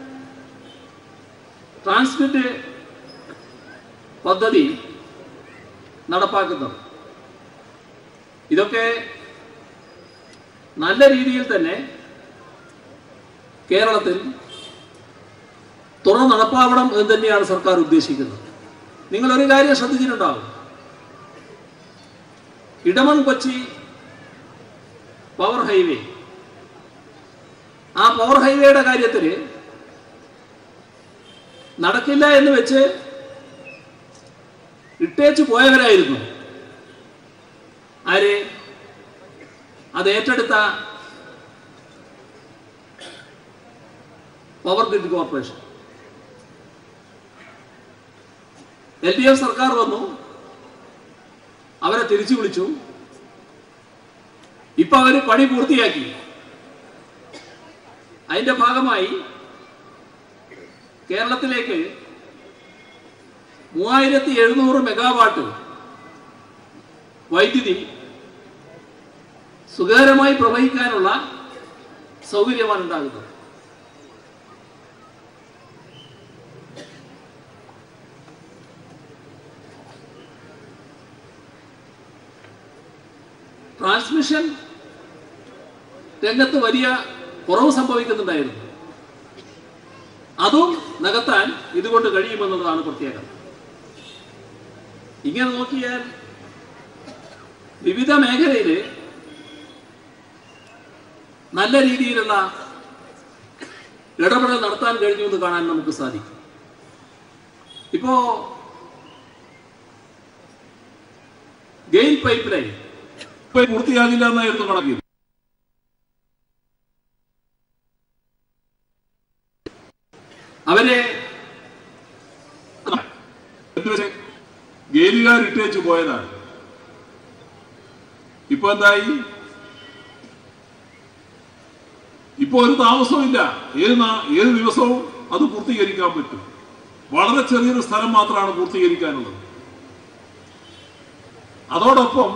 ട്രാൻസ്മിറ്റ് പദ്ധതി നടപ്പാക്കുന്നത് ഇതൊക്കെ നല്ല രീതിയിൽ തന്നെ കേരളത്തിൽ തുറന്ന് നടപ്പാവണം എന്ന് തന്നെയാണ് സർക്കാർ ഉദ്ദേശിക്കുന്നത് നിങ്ങൾ ഒരു കാര്യം ശ്രദ്ധിച്ചിട്ടുണ്ടാവും ഇടമൺ കൊച്ചി പവർ ഹൈവേ ആ പവർ ഹൈവേയുടെ കാര്യത്തിൽ നടക്കില്ല എന്ന് വെച്ച് ഇട്ടേച്ച് പോയവരായിരുന്നു ആര് അത് ഏറ്റെടുത്ത power grid corporation L D F സർക്കാർ വന്നു അവരെ തിരിച്ചു വിളിച്ചു ഇപ്പൊ അവര് പണി പൂർത്തിയാക്കി അതിന്റെ ഭാഗമായി കേരളത്തിലേക്ക് മൂവായിരത്തി എഴുന്നൂറ് മെഗാവാട്ട് വൈദ്യുതി സുഖകരമായി പ്രവഹിക്കാനുള്ള സൗകര്യമാണ് ഉണ്ടാകുന്നത് ട്രാൻസ്മിഷൻ രംഗത്ത് വലിയ കുറവ് സംഭവിക്കുന്നുണ്ടായിരുന്നു അതും നികത്താൻ ഇതുകൊണ്ട് കഴിയുമെന്നുള്ളതാണ് പ്രത്യേകത ഇങ്ങനെ നോക്കിയാൽ വിവിധ മേഖലയിൽ നല്ല രീതിയിലുള്ള ഇടപെടൽ നടത്താൻ കഴിഞ്ഞു എന്ന് കാണാൻ നമുക്ക് സാധിക്കും ഇപ്പോ ഗെയിൻ പൈപ്പ് ലൈൻ ഇപ്പൊ പൂർത്തിയാകില്ല എന്നായിരുന്നു കണക്കിൽ അവരെ എന്നുവെച്ച് ഗേലുകാർ ഇട്ടേച്ച് പോയതാണ് ഇപ്പൊ എന്തായി ഇപ്പൊ ഒരു താമസമില്ല ഏത് നാ- ഏത് ദിവസവും അത് പൂർത്തീകരിക്കാൻ പറ്റും വളരെ ചെറിയൊരു സ്ഥലം മാത്രമാണ് പൂർത്തീകരിക്കാനുള്ളത് അതോടൊപ്പം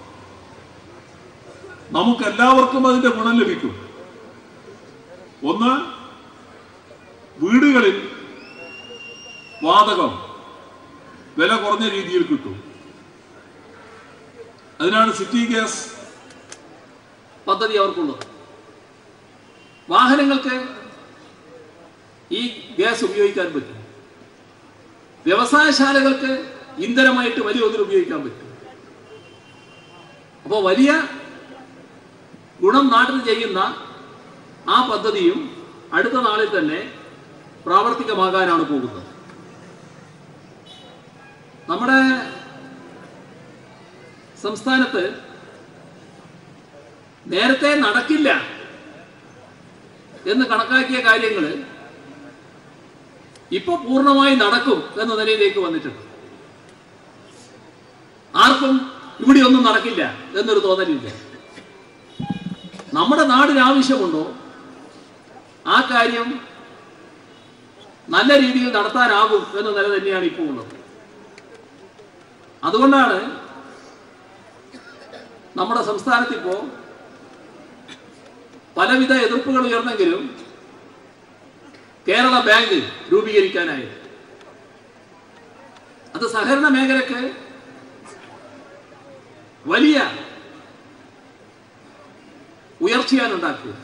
നമുക്ക് എല്ലാവർക്കും അതിന്റെ ഗുണം ലഭിക്കും ഒന്ന് വീടുകളിൽ വാതകം വില കുറഞ്ഞ രീതിയിൽ കിട്ടും അതിനാണ് സിറ്റി ഗ്യാസ് പദ്ധതി അവർക്കുള്ളത് വാഹനങ്ങൾക്ക് ഈ ഗ്യാസ് ഉപയോഗിക്കാൻ പറ്റും വ്യവസായശാലകൾക്ക് ഇന്ധനമായിട്ട് വലിയ തോതിൽ ഉപയോഗിക്കാൻ പറ്റും അപ്പോൾ വലിയ ഗുണം നാട്ടിൽ ചെയ്യുന്ന ആ പദ്ധതിയും അടുത്ത നാളിൽ തന്നെ പ്രാവർത്തികമാകാനാണ് പോകുന്നത് നമ്മുടെ സംസ്ഥാനത്ത് നേരത്തെ നടക്കില്ല എന്ന് കണക്കാക്കിയ കാര്യങ്ങൾ ഇപ്പൊ പൂർണ്ണമായി നടക്കും എന്ന നിലയിലേക്ക് വന്നിട്ടുണ്ട് ആർക്കും ഇവിടെ ഒന്നും നടക്കില്ല എന്നൊരു തോന്നലില്ല നമ്മുടെ നാടിന് ആവശ്യമുണ്ടോ ആ കാര്യം നല്ല രീതിയിൽ നടത്താനാകും എന്ന നില തന്നെയാണ് ഇപ്പോൾ ഉള്ളത് അതുകൊണ്ടാണ് നമ്മുടെ സംസ്ഥാനത്ത് ഇപ്പോ പലവിധ എതിർപ്പുകൾ ഉയർന്നെങ്കിലും കേരള ബാങ്ക് രൂപീകരിക്കാനായത് അത് സഹകരണ മേഖലക്ക് വലിയ ഉയർച്ചയാണ് ഉണ്ടാക്കിയത്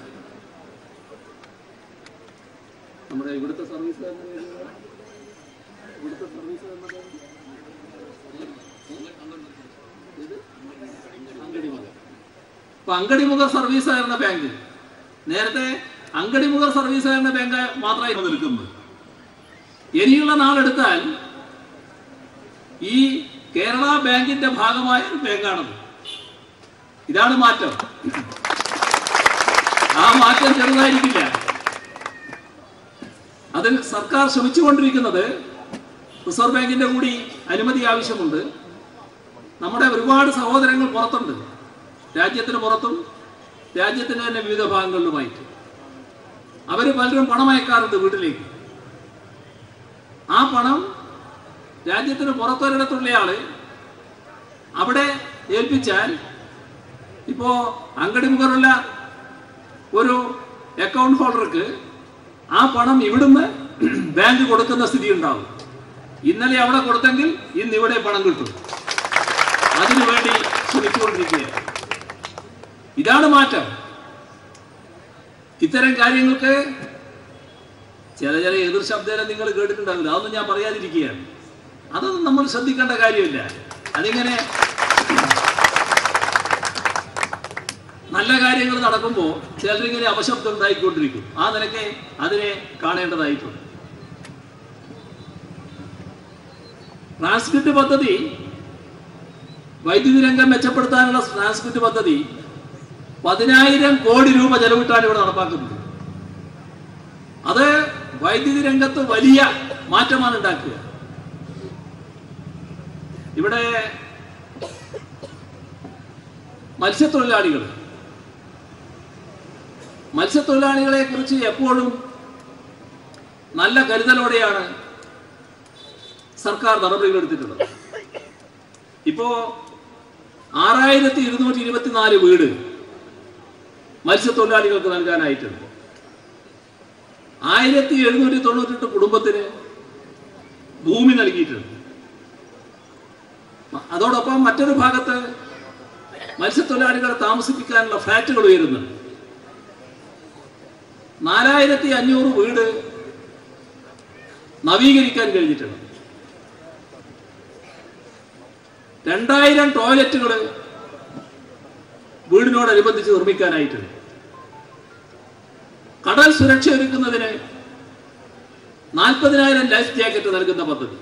നമ്മുടെ ഇവിടുത്തെ സർവീസ് ഇവിടുത്തെ സർവീസ് അങ്കടിമുഖ അപ്പൊ അങ്കടിമുഖ സർവീസ് സഹകരണ ബാങ്ക് നേരത്തെ അങ്കടിമുഖ സർവീസ് സഹകരണ ബാങ്ക് മാത്രമായി നിൽക്കുന്നത് ഇനിയുള്ള നാളെടുത്താൽ ഈ കേരള ബാങ്കിന്റെ ഭാഗമായ ഒരു ബാങ്കാണത് ഇതാണ് മാറ്റം ആ മാറ്റം ചെറുതായിരിക്കില്ല അതിൽ സർക്കാർ ശ്രമിച്ചുകൊണ്ടിരിക്കുന്നത് റിസർവ് ബാങ്കിന്റെ കൂടി അനുമതി ആവശ്യമുണ്ട് നമ്മുടെ ഒരുപാട് സഹോദരങ്ങൾ പുറത്തുണ്ട് രാജ്യത്തിന് പുറത്തും രാജ്യത്തിന്റെ തന്നെ വിവിധ ഭാഗങ്ങളിലുമായിട്ട് അവര് പലരും പണം അയക്കാറുണ്ട് വീട്ടിലേക്ക് ആ പണം രാജ്യത്തിന് പുറത്തൊരിടത്തുള്ള ആള് അവിടെ ഏൽപ്പിച്ചാൽ ഇപ്പോ അങ്കടി മുഖറുള്ള ഒരു അക്കൗണ്ട് ഹോൾഡർക്ക് ആ പണം ഇവിടുന്ന് ബാങ്ക് കൊടുക്കുന്ന സ്ഥിതി ഉണ്ടാവും ഇന്നലെ അവിടെ കൊടുത്തെങ്കിൽ ഇന്ന് ഇവിടെ പണം കിട്ടും അതിനു വേണ്ടി ശ്രമിച്ചുകൊണ്ടിരിക്കുകയാണ് ഇതാണ് മാറ്റം ഇത്തരം കാര്യങ്ങൾക്ക് ചില ചില എതിർ ശബ്ദം നിങ്ങൾ കേട്ടിട്ടുണ്ടാവില്ല അതൊന്നും ഞാൻ പറയാതിരിക്കുകയാണ് അതൊന്നും നമ്മൾ ശ്രദ്ധിക്കേണ്ട കാര്യമില്ല അതിങ്ങനെ നല്ല കാര്യങ്ങൾ നടക്കുമ്പോൾ ചിലരിങ്ങനെ അപശബ്ദം ഉണ്ടായിക്കൊണ്ടിരിക്കും ആ നിലയ്ക്ക് അതിനെ കാണേണ്ടതായിട്ടുണ്ട് ട്രാൻസ്ക്രിപ്റ്റ് പദ്ധതി വൈദ്യുതി രംഗം മെച്ചപ്പെടുത്താനുള്ള ട്രാൻസ്ക്രിപ്റ്റ് പദ്ധതി പതിനായിരം കോടി രൂപ ചെലവിട്ടാണ് ഇവിടെ നടപ്പാക്കുന്നത് അത് വൈദ്യുതി രംഗത്ത് വലിയ മാറ്റമാണ് ഉണ്ടാക്കുക ഇവിടെ മത്സ്യത്തൊഴിലാളികൾ മത്സ്യത്തൊഴിലാളികളെ കുറിച്ച് എപ്പോഴും നല്ല കരുതലോടെയാണ് സർക്കാർ നടപടികൾ എടുത്തിട്ടുള്ളത് ഇപ്പോ ആറായിരത്തി ഇരുന്നൂറ്റി ഇരുപത്തിനാല് വീട് മത്സ്യത്തൊഴിലാളികൾക്ക് നൽകാനായിട്ടുണ്ട് ആയിരത്തി എഴുന്നൂറ്റി തൊണ്ണൂറ്റെട്ട് കുടുംബത്തിന് ഭൂമി നൽകിയിട്ടുണ്ട് അതോടൊപ്പം മറ്റൊരു ഭാഗത്ത് മത്സ്യത്തൊഴിലാളികളെ താമസിപ്പിക്കാനുള്ള ഫ്ലാറ്റുകൾ ഉയരുന്നുണ്ട് നാലായിരത്തി അഞ്ഞൂറ് വീട് നവീകരിക്കാൻ കഴിഞ്ഞിട്ടുണ്ട് രണ്ടായിരം ടോയ്ലറ്റുകൾ വീടിനോടനുബന്ധിച്ച് നിർമ്മിക്കാനായിട്ടുണ്ട് കടൽ സുരക്ഷ ഒരുക്കുന്നതിന് നാൽപ്പതിനായിരം ലൈഫ് ജാക്കറ്റ് നൽകുന്ന പദ്ധതി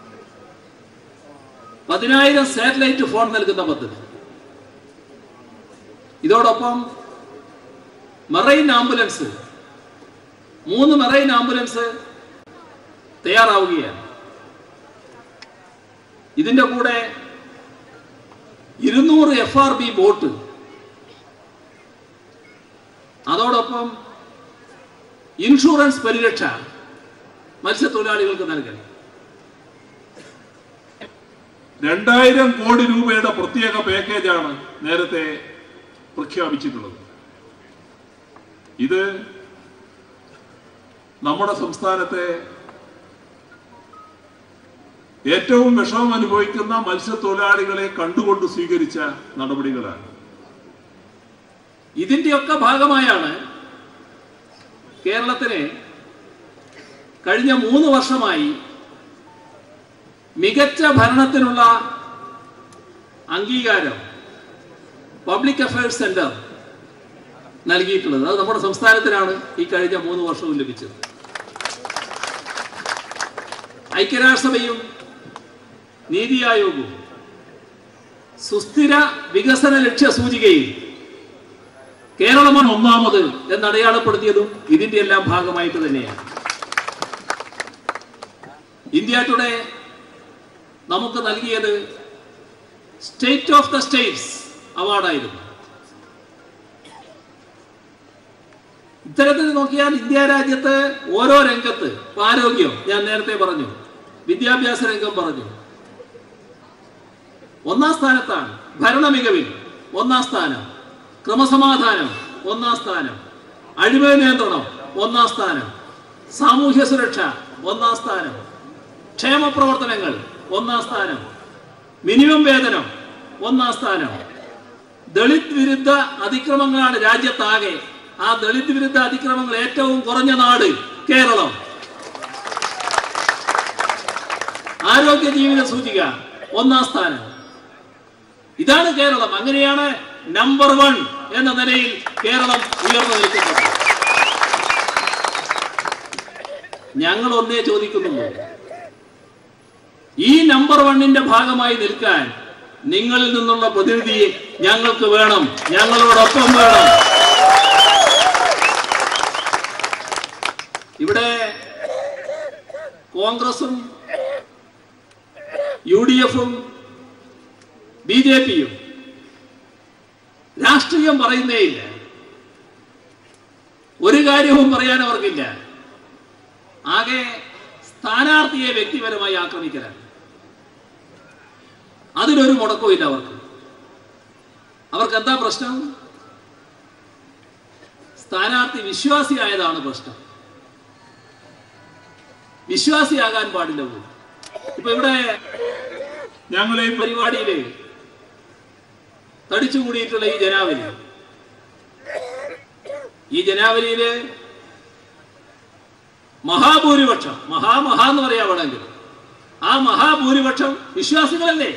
പതിനായിരം സാറ്റലൈറ്റ് ഫോൺ നൽകുന്ന പദ്ധതി ഇതോടൊപ്പം മെറൈൻ ആംബുലൻസ് മൂന്ന് മെറൈൻ ആംബുലൻസ് തയ്യാറാവുകയാണ് ഇതിന്റെ കൂടെ ഇരുന്നൂറ് എഫ് ആർ ബി ബോട്ട് അതോടൊപ്പം ഇൻഷുറൻസ് പരിരക്ഷ മത്സ്യത്തൊഴിലാളികൾക്ക് നൽകൽ രണ്ടായിരം കോടി രൂപയുടെ പ്രത്യേക പാക്കേജാണ് നേരത്തെ പ്രഖ്യാപിച്ചിട്ടുള്ളത് ഇത് നമ്മുടെ സംസ്ഥാനത്തെ ഏറ്റവും വിഷമം അനുഭവിക്കുന്ന മത്സ്യത്തൊഴിലാളികളെ കണ്ടുകൊണ്ട് സ്വീകരിച്ച നടപടികളാണ് ഇതിന്റെയൊക്കെ ഭാഗമായാണ് കേരളത്തിന് കഴിഞ്ഞ മൂന്ന് വർഷമായി മികച്ച ഭരണത്തിനുള്ള അംഗീകാരം പബ്ലിക് അഫയേഴ്സ് സെന്റർ നൽകിയിട്ടുള്ളത് അത് നമ്മുടെ സംസ്ഥാനത്തിനാണ് ഈ കഴിഞ്ഞ മൂന്ന് വർഷവും ലഭിച്ചത് ഐക്യരാഷ്ട്രസഭയും നീതി ആയോഗവും സുസ്ഥിര വികസന ലക്ഷ്യ സൂചികയിൽ കേരളമാണ് ഒന്നാമത് എന്ന് അടയാളപ്പെടുത്തിയതും ഇതിന്റെ എല്ലാം ഭാഗമായിട്ട് തന്നെയാണ് ഇന്ത്യ ടുഡേ നമുക്ക് നൽകിയത് സ്റ്റേറ്റ് ഓഫ് ദ സ്റ്റേറ്റ്സ് അവാർഡായിരുന്നു ഇത്തരത്തിൽ നോക്കിയാൽ ഇന്ത്യ രാജ്യത്ത് ഓരോ രംഗത്ത് ഇപ്പൊ ആരോഗ്യം ഞാൻ നേരത്തെ പറഞ്ഞു വിദ്യാഭ്യാസ രംഗം പറഞ്ഞു ഒന്നാം സ്ഥാനത്താണ് ഭരണ മികവിൽ ഒന്നാം സ്ഥാനം ക്രമസമാധാനം ഒന്നാം സ്ഥാനം അഴിമതി നിയന്ത്രണം ഒന്നാം സ്ഥാനം സാമൂഹ്യ സുരക്ഷ ഒന്നാം സ്ഥാനം ക്ഷേമ പ്രവർത്തനങ്ങൾ ഒന്നാം സ്ഥാനം മിനിമം വേതനം ഒന്നാം സ്ഥാനം ദളിത് വിരുദ്ധ അതിക്രമങ്ങളാണ് രാജ്യത്താകെ ആ ദളിത് വിരുദ്ധ അതിക്രമങ്ങൾ ഏറ്റവും കുറഞ്ഞ നാട് കേരളം ആരോഗ്യ ജീവിത സൂചിക ഒന്നാം സ്ഥാനം ഇതാണ് കേരളം അങ്ങനെയാണ് നമ്പർ വൺ എന്ന നിലയിൽ കേരളം ഉയർന്നു നിൽക്കുന്നത് ഞങ്ങൾ ഒന്നേ ചോദിക്കുന്നുള്ളൂ ഈ നമ്പർ വണ്ണിന്റെ ഭാഗമായി നിൽക്കാൻ നിങ്ങളിൽ നിന്നുള്ള പ്രതിനിധി ഞങ്ങൾക്ക് വേണം ഞങ്ങളോടൊപ്പം വേണം ഇവിടെ കോൺഗ്രസും യു ഡി എഫും ബി ജെ പിയും രാഷ്ട്രീയം പറയുന്നേയില്ല ഒരു കാര്യവും പറയാൻ അവർക്കില്ല ആകെ സ്ഥാനാർത്ഥിയെ വ്യക്തിപരമായി ആക്രമിക്കലാണ് അതിനൊരു മുടക്കവും ഇല്ല അവർക്ക് അവർക്ക് എന്താ പ്രശ്നം സ്ഥാനാർത്ഥി വിശ്വാസിയായതാണ് പ്രശ്നം വിശ്വാസിയാകാൻ പാടില്ല പോലും. ഇപ്പൊ ഇവിടെ ഞങ്ങളെ ഈ പരിപാടിയില് തടിച്ചുകൂടിയിട്ടുള്ള ഈ ജനാവലി ഈ ജനാവലിയില് മഹാഭൂരിപക്ഷം മഹാമഹാ എന്ന് പറയാ വേണമെങ്കിൽ ആ മഹാഭൂരിപക്ഷം വിശ്വാസികളല്ലേ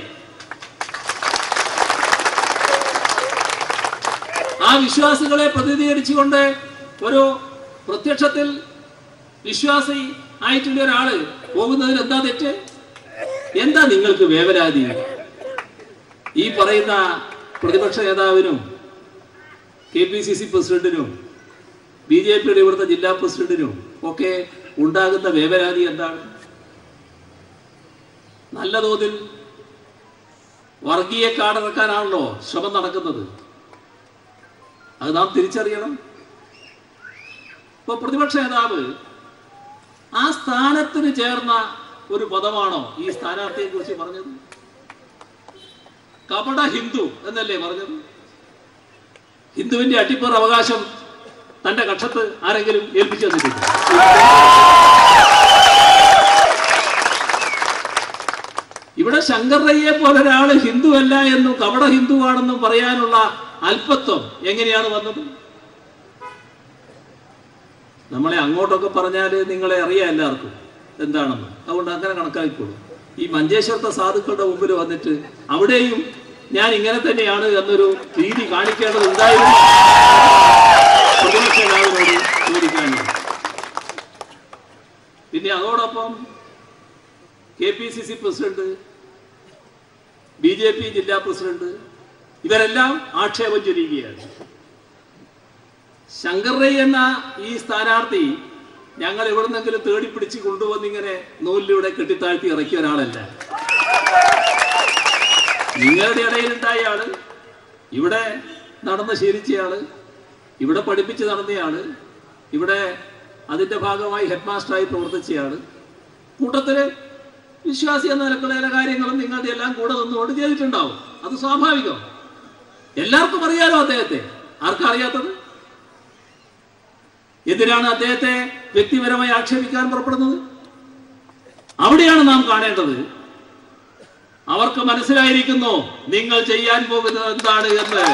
ആ വിശ്വാസികളെ പ്രതിനിധീകരിച്ചുകൊണ്ട് ഒരു പ്രത്യക്ഷത്തിൽ വിശ്വാസി ആയിട്ടുള്ള ഒരാള് പോകുന്നതിന് എന്താ തെറ്റ് എന്താ നിങ്ങൾക്ക് വേവലാതി ഈ പറയുന്ന പ്രതിപക്ഷ നേതാവിനും കെ പി സി സി പ്രസിഡന്റിനും ബി ജെ പിയുടെ ഇവിടുത്തെ ജില്ലാ പ്രസിഡന്റിനും ഒക്കെ ഉണ്ടാകുന്ന വേവലാതി എന്താണ് നല്ല തോതിൽ വർഗീയ കാടിറക്കാനാണല്ലോ ശ്രമം നടക്കുന്നത് അത് നാം തിരിച്ചറിയണം ഇപ്പൊ പ്രതിപക്ഷ നേതാവ് ആ സ്ഥാനത്തിന് ചേർന്ന ഒരു പദമാണോ ഈ സ്ഥാനാർത്ഥിയെ കുറിച്ച് പറഞ്ഞത് കപട ഹിന്ദു എന്നല്ലേ പറഞ്ഞത് ഹിന്ദുവിന്റെ അട്ടിപ്പറ അവകാശം തന്റെ കക്ഷത്ത് ആരെങ്കിലും ഏൽപ്പിച്ചു തന്നിട്ടുണ്ട് ഇവിടെ ശങ്കർറയ്യെ പോലെ ഒരാള് ഹിന്ദു അല്ല എന്നും കപട ഹിന്ദുവാണെന്നും പറയാനുള്ള അല്പത്വം എങ്ങനെയാണ് വന്നത് നമ്മളെ അങ്ങോട്ടൊക്കെ പറഞ്ഞാൽ നിങ്ങളെ അറിയാം എല്ലാവർക്കും എന്താണെന്ന് അതുകൊണ്ട് അങ്ങനെ കണക്കാക്കിക്കോളൂ ഈ മഞ്ചേശ്വരത്തെ സാധുക്കളുടെ മുമ്പിൽ വന്നിട്ട് അവിടെയും ഞാൻ ഇങ്ങനെ തന്നെയാണ് എന്നൊരു രീതി കാണിക്കേണ്ടത് ഉണ്ടായിരുന്നു പ്രതിപക്ഷ നേതാവിനോട് ചോദിക്കാനുണ്ട് പിന്നെ അതോടൊപ്പം K P C C president B J P ജില്ലാ പ്രസിഡന്റ് ഇവരെല്ലാം ആക്ഷേപം ചൊരിയുകയാണ് ശങ്കർ റൈ എന്ന ഈ സ്ഥാനാർത്ഥി ഞങ്ങൾ എവിടുന്നെങ്കിലും തേടി പിടിച്ച് കൊണ്ടുവന്നിങ്ങനെ നൂലിലൂടെ കെട്ടിത്താഴ്ത്തി ഇറക്കിയ ഒരാളല്ല നിങ്ങളുടെ ഇടയിലുണ്ടായ ആള് ഇവിടെ നടന്ന് ശീലിച്ചയാള് ഇവിടെ പഠിപ്പിച്ച് നടന്നയാള് ഇവിടെ അതിന്റെ ഭാഗമായി ഹെഡ് മാസ്റ്ററായി പ്രവർത്തിച്ചയാള് കൂട്ടത്തില് വിശ്വാസി എന്ന നിലക്കുള്ള ചില കാര്യങ്ങളും നിങ്ങളുടെ എല്ലാം കൂടെ നിന്നുകൊണ്ട് ചെയ്തിട്ടുണ്ടാവും അത് സ്വാഭാവികം എല്ലാവർക്കും അറിയാലോ അദ്ദേഹത്തെ ആർക്കാ അറിയാത്തത് എന്തിനാണ് അദ്ദേഹത്തെ വ്യക്തിപരമായി ആക്ഷേപിക്കാൻ പുറപ്പെടുന്നത് അവിടെയാണ് നാം കാണേണ്ടത് അവർക്ക് മനസ്സിലായിരിക്കുന്നു നിങ്ങൾ ചെയ്യാൻ പോകുന്നത് എന്താണ് എന്ന്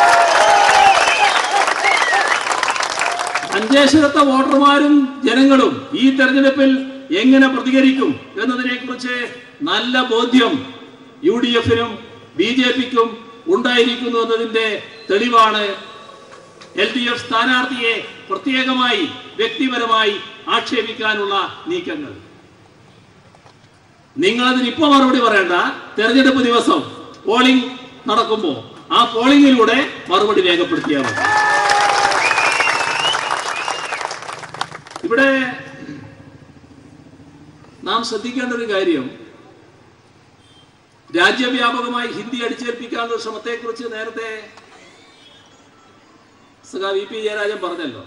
മഞ്ചേശ്വരത്തെ വോട്ടർമാരും ജനങ്ങളും ഈ തെരഞ്ഞെടുപ്പിൽ എങ്ങനെ പ്രതികരിക്കും എന്നതിനെ കുറിച്ച് നല്ല ബോധ്യം യു ഡി എഫിനും ബി ജെ പിക്കും ഉണ്ടായിരിക്കുന്നു എന്നതിന്റെ തെളിവാണ് എൽ ഡി എഫ് സ്ഥാനാർത്ഥിയെ പ്രത്യേകമായി വ്യക്തിപരമായി ആക്ഷേപിക്കാനുള്ള നീക്കങ്ങൾ നിങ്ങൾ അതിന് ഇപ്പൊ മറുപടി പറയണ്ട തെരഞ്ഞെടുപ്പ് ദിവസം പോളിംഗ് നടക്കുമ്പോൾ ആ പോളിംഗിലൂടെ മറുപടി രേഖപ്പെടുത്തിയാൽ മതി ഇവിടെ നാം ശ്രദ്ധിക്കേണ്ട ഒരു കാര്യം രാജ്യവ്യാപകമായി ഹിന്ദി അടിച്ചേൽപ്പിക്കാനുള്ള ശ്രമത്തെക്കുറിച്ച് നേരത്തെ സഖാ വി പി ജയരാജൻ പറഞ്ഞല്ലോ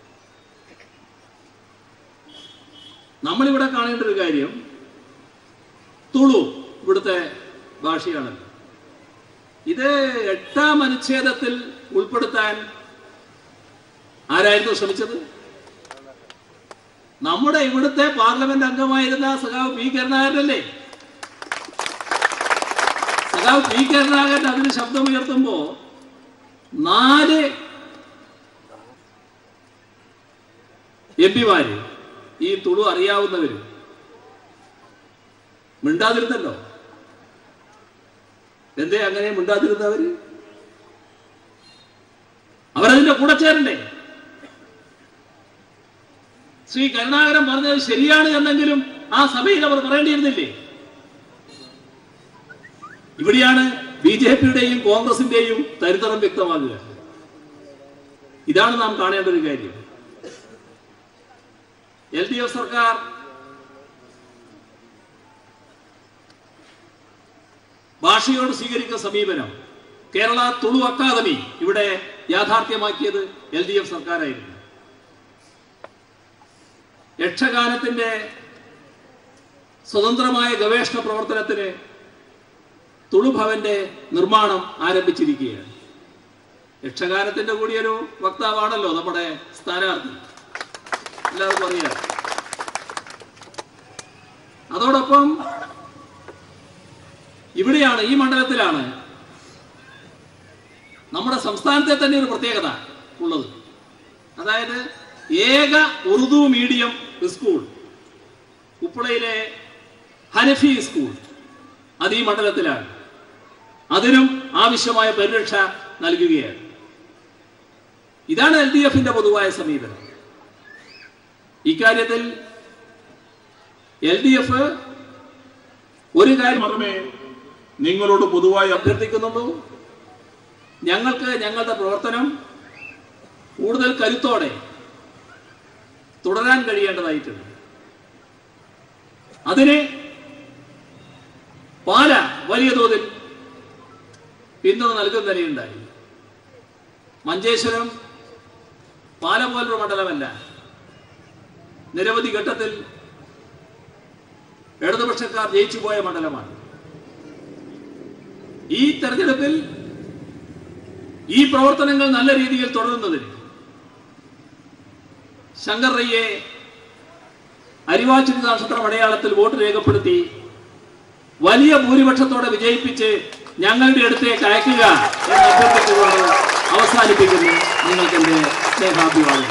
നമ്മളിവിടെ കാണേണ്ട ഒരു കാര്യം തുളു ഇവിടുത്തെ ഭാഷയാണല്ലോ ഇത് എട്ടാം അനുച്ഛേദത്തിൽ ഉൾപ്പെടുത്താൻ ആരായിരുന്നു ശ്രമിച്ചത് നമ്മുടെ ഇവിടുത്തെ പാർലമെന്റ് അംഗമായിരുന്ന സഖാവ് പി കരുണാകരനല്ലേ സഖാവ് പി കരുണാകരൻ അതിന് ശബ്ദമുയർത്തുമ്പോ നാല് എം പിമാര് ഈ തുളു അറിയാവുന്നവര് മിണ്ടാതിരുന്നല്ലോ എന്തേ അങ്ങനെ മിണ്ടാതിരുന്നവര് അവരതിന്റെ കൂടെ ചേരണ്ടേ ശ്രീ കരുണാകരൻ പറഞ്ഞത് ശരിയാണ് എന്നെങ്കിലും ആ സഭയിൽ അവർ പറയേണ്ടിയിരുന്നില്ലേ ഇവിടെയാണ് ബി ജെ പിയുടെയും കോൺഗ്രസിന്റെയും തരിതറം വ്യക്തമാകുക ഇതാണ് നാം കാണേണ്ട ഒരു കാര്യം എൽ ഡി എഫ് സർക്കാർ ഭാഷയോട് സ്വീകരിക്കുന്ന സമീപനം കേരള തുളു അക്കാദമി ഇവിടെ യാഥാർത്ഥ്യമാക്കിയത് എൽ ഡി എഫ് സർക്കാരായിരുന്നു യക്ഷഗാനത്തിന്റെ സ്വതന്ത്രമായ ഗവേഷണ പ്രവർത്തനത്തിന് തുളുഭവന്റെ നിർമ്മാണം ആരംഭിച്ചിരിക്കുകയാണ് യക്ഷഗാനത്തിന്റെ കൂടിയൊരു വക്താവാണല്ലോ നമ്മുടെ സ്ഥാനാർത്ഥി എല്ലാവർക്കും അറിയാം അതോടൊപ്പം ഇവിടെയാണ് ഈ മണ്ഡലത്തിലാണ് നമ്മുടെ സംസ്ഥാനത്തെ തന്നെ ഒരു പ്രത്യേകത ഉള്ളത് അതായത് ഏക ഉറുദു മീഡിയം സ്കൂൾ ഉപ്പളയിലെ ഹനഫി സ്കൂൾ അത് ഈ മണ്ഡലത്തിലാണ് അതിനും ആവശ്യമായ പരിരക്ഷ നൽകുകയാണ് ഇതാണ് എൽ ഡി എഫിന്റെ പൊതുവായ സമീപനം ഇക്കാര്യത്തിൽ എൽ ഡി എഫ് ഒരു കാര്യം മാത്രമേ നിങ്ങളോട് പൊതുവായി അഭ്യർത്ഥി അഭ്യർത്ഥിക്കുന്നുള്ളൂ ഞങ്ങൾക്ക് ഞങ്ങളുടെ പ്രവർത്തനം കൂടുതൽ കരുത്തോടെ തുടരാൻ കഴിയേണ്ടതായിട്ടുണ്ട് അതിന് പാല വലിയ തോതിൽ പിന്തുണ നൽകുന്നതിനുണ്ടായി മഞ്ചേശ്വരം പാല പോലൊരു മണ്ഡലമല്ല നിരവധി ഘട്ടത്തിൽ ഇടതുപക്ഷക്കാർ ജയിച്ചുപോയ മണ്ഡലമാണ് ഈ തെരഞ്ഞെടുപ്പിൽ ഈ പ്രവർത്തനങ്ങൾ നല്ല രീതിയിൽ തുടരുന്നതിന് ശങ്കർ റയ്യെ അരിവാച്ചുരി നക്ഷത്രം അടയാളത്തിൽ വോട്ട് രേഖപ്പെടുത്തി വലിയ ഭൂരിപക്ഷത്തോടെ വിജയിപ്പിച്ച് ഞങ്ങളുടെ അടുത്തേക്ക് അയക്കുക എന്ന് അഭ്യർത്ഥിച്ചുകൊണ്ട് അവസാനിപ്പിക്കുന്നു നിങ്ങൾക്ക് എന്റെ സ്നേഹാഭിവാദം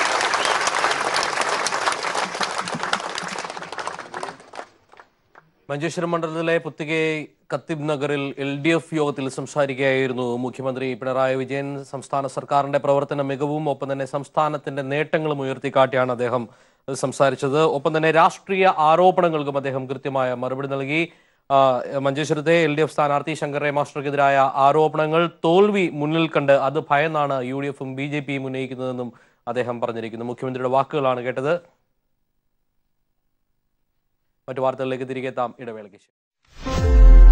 മഞ്ചേശ്വരം മണ്ഡലത്തിലെ പുത്തികെ കത്തിബ് നഗറിൽ എൽ ഡി എഫ് യോഗത്തിൽ സംസാരിക്കുകയായിരുന്നു മുഖ്യമന്ത്രി പിണറായി വിജയൻ സംസ്ഥാന സർക്കാരിന്റെ പ്രവർത്തന മികവും ഒപ്പം തന്നെ സംസ്ഥാനത്തിന്റെ നേട്ടങ്ങളും ഉയർത്തിക്കാട്ടിയാണ് അദ്ദേഹം സംസാരിച്ചത് ഒപ്പം തന്നെ രാഷ്ട്രീയ ആരോപണങ്ങൾക്കും അദ്ദേഹം കൃത്യമായ മറുപടി നൽകി ആ, മഞ്ചേശ്വരത്തെ എൽ ഡി എഫ് സ്ഥാനാർത്ഥി ശങ്കർ മാസ്റ്റർക്കെതിരായ ആരോപണങ്ങൾ തോൽവി മുന്നിൽ കണ്ട് അത് ഭയന്നാണ് യു ഡി എഫും ബി ജെ പിയും ഉന്നയിക്കുന്നതെന്നും അദ്ദേഹം പറഞ്ഞിരിക്കുന്നു മുഖ്യമന്ത്രിയുടെ വാക്കുകളാണ് കേട്ടത് മറ്റു വാർത്തകളിലേക്ക് തിരികെ എത്താം ഇടവേളയ്ക്ക് ശേഷം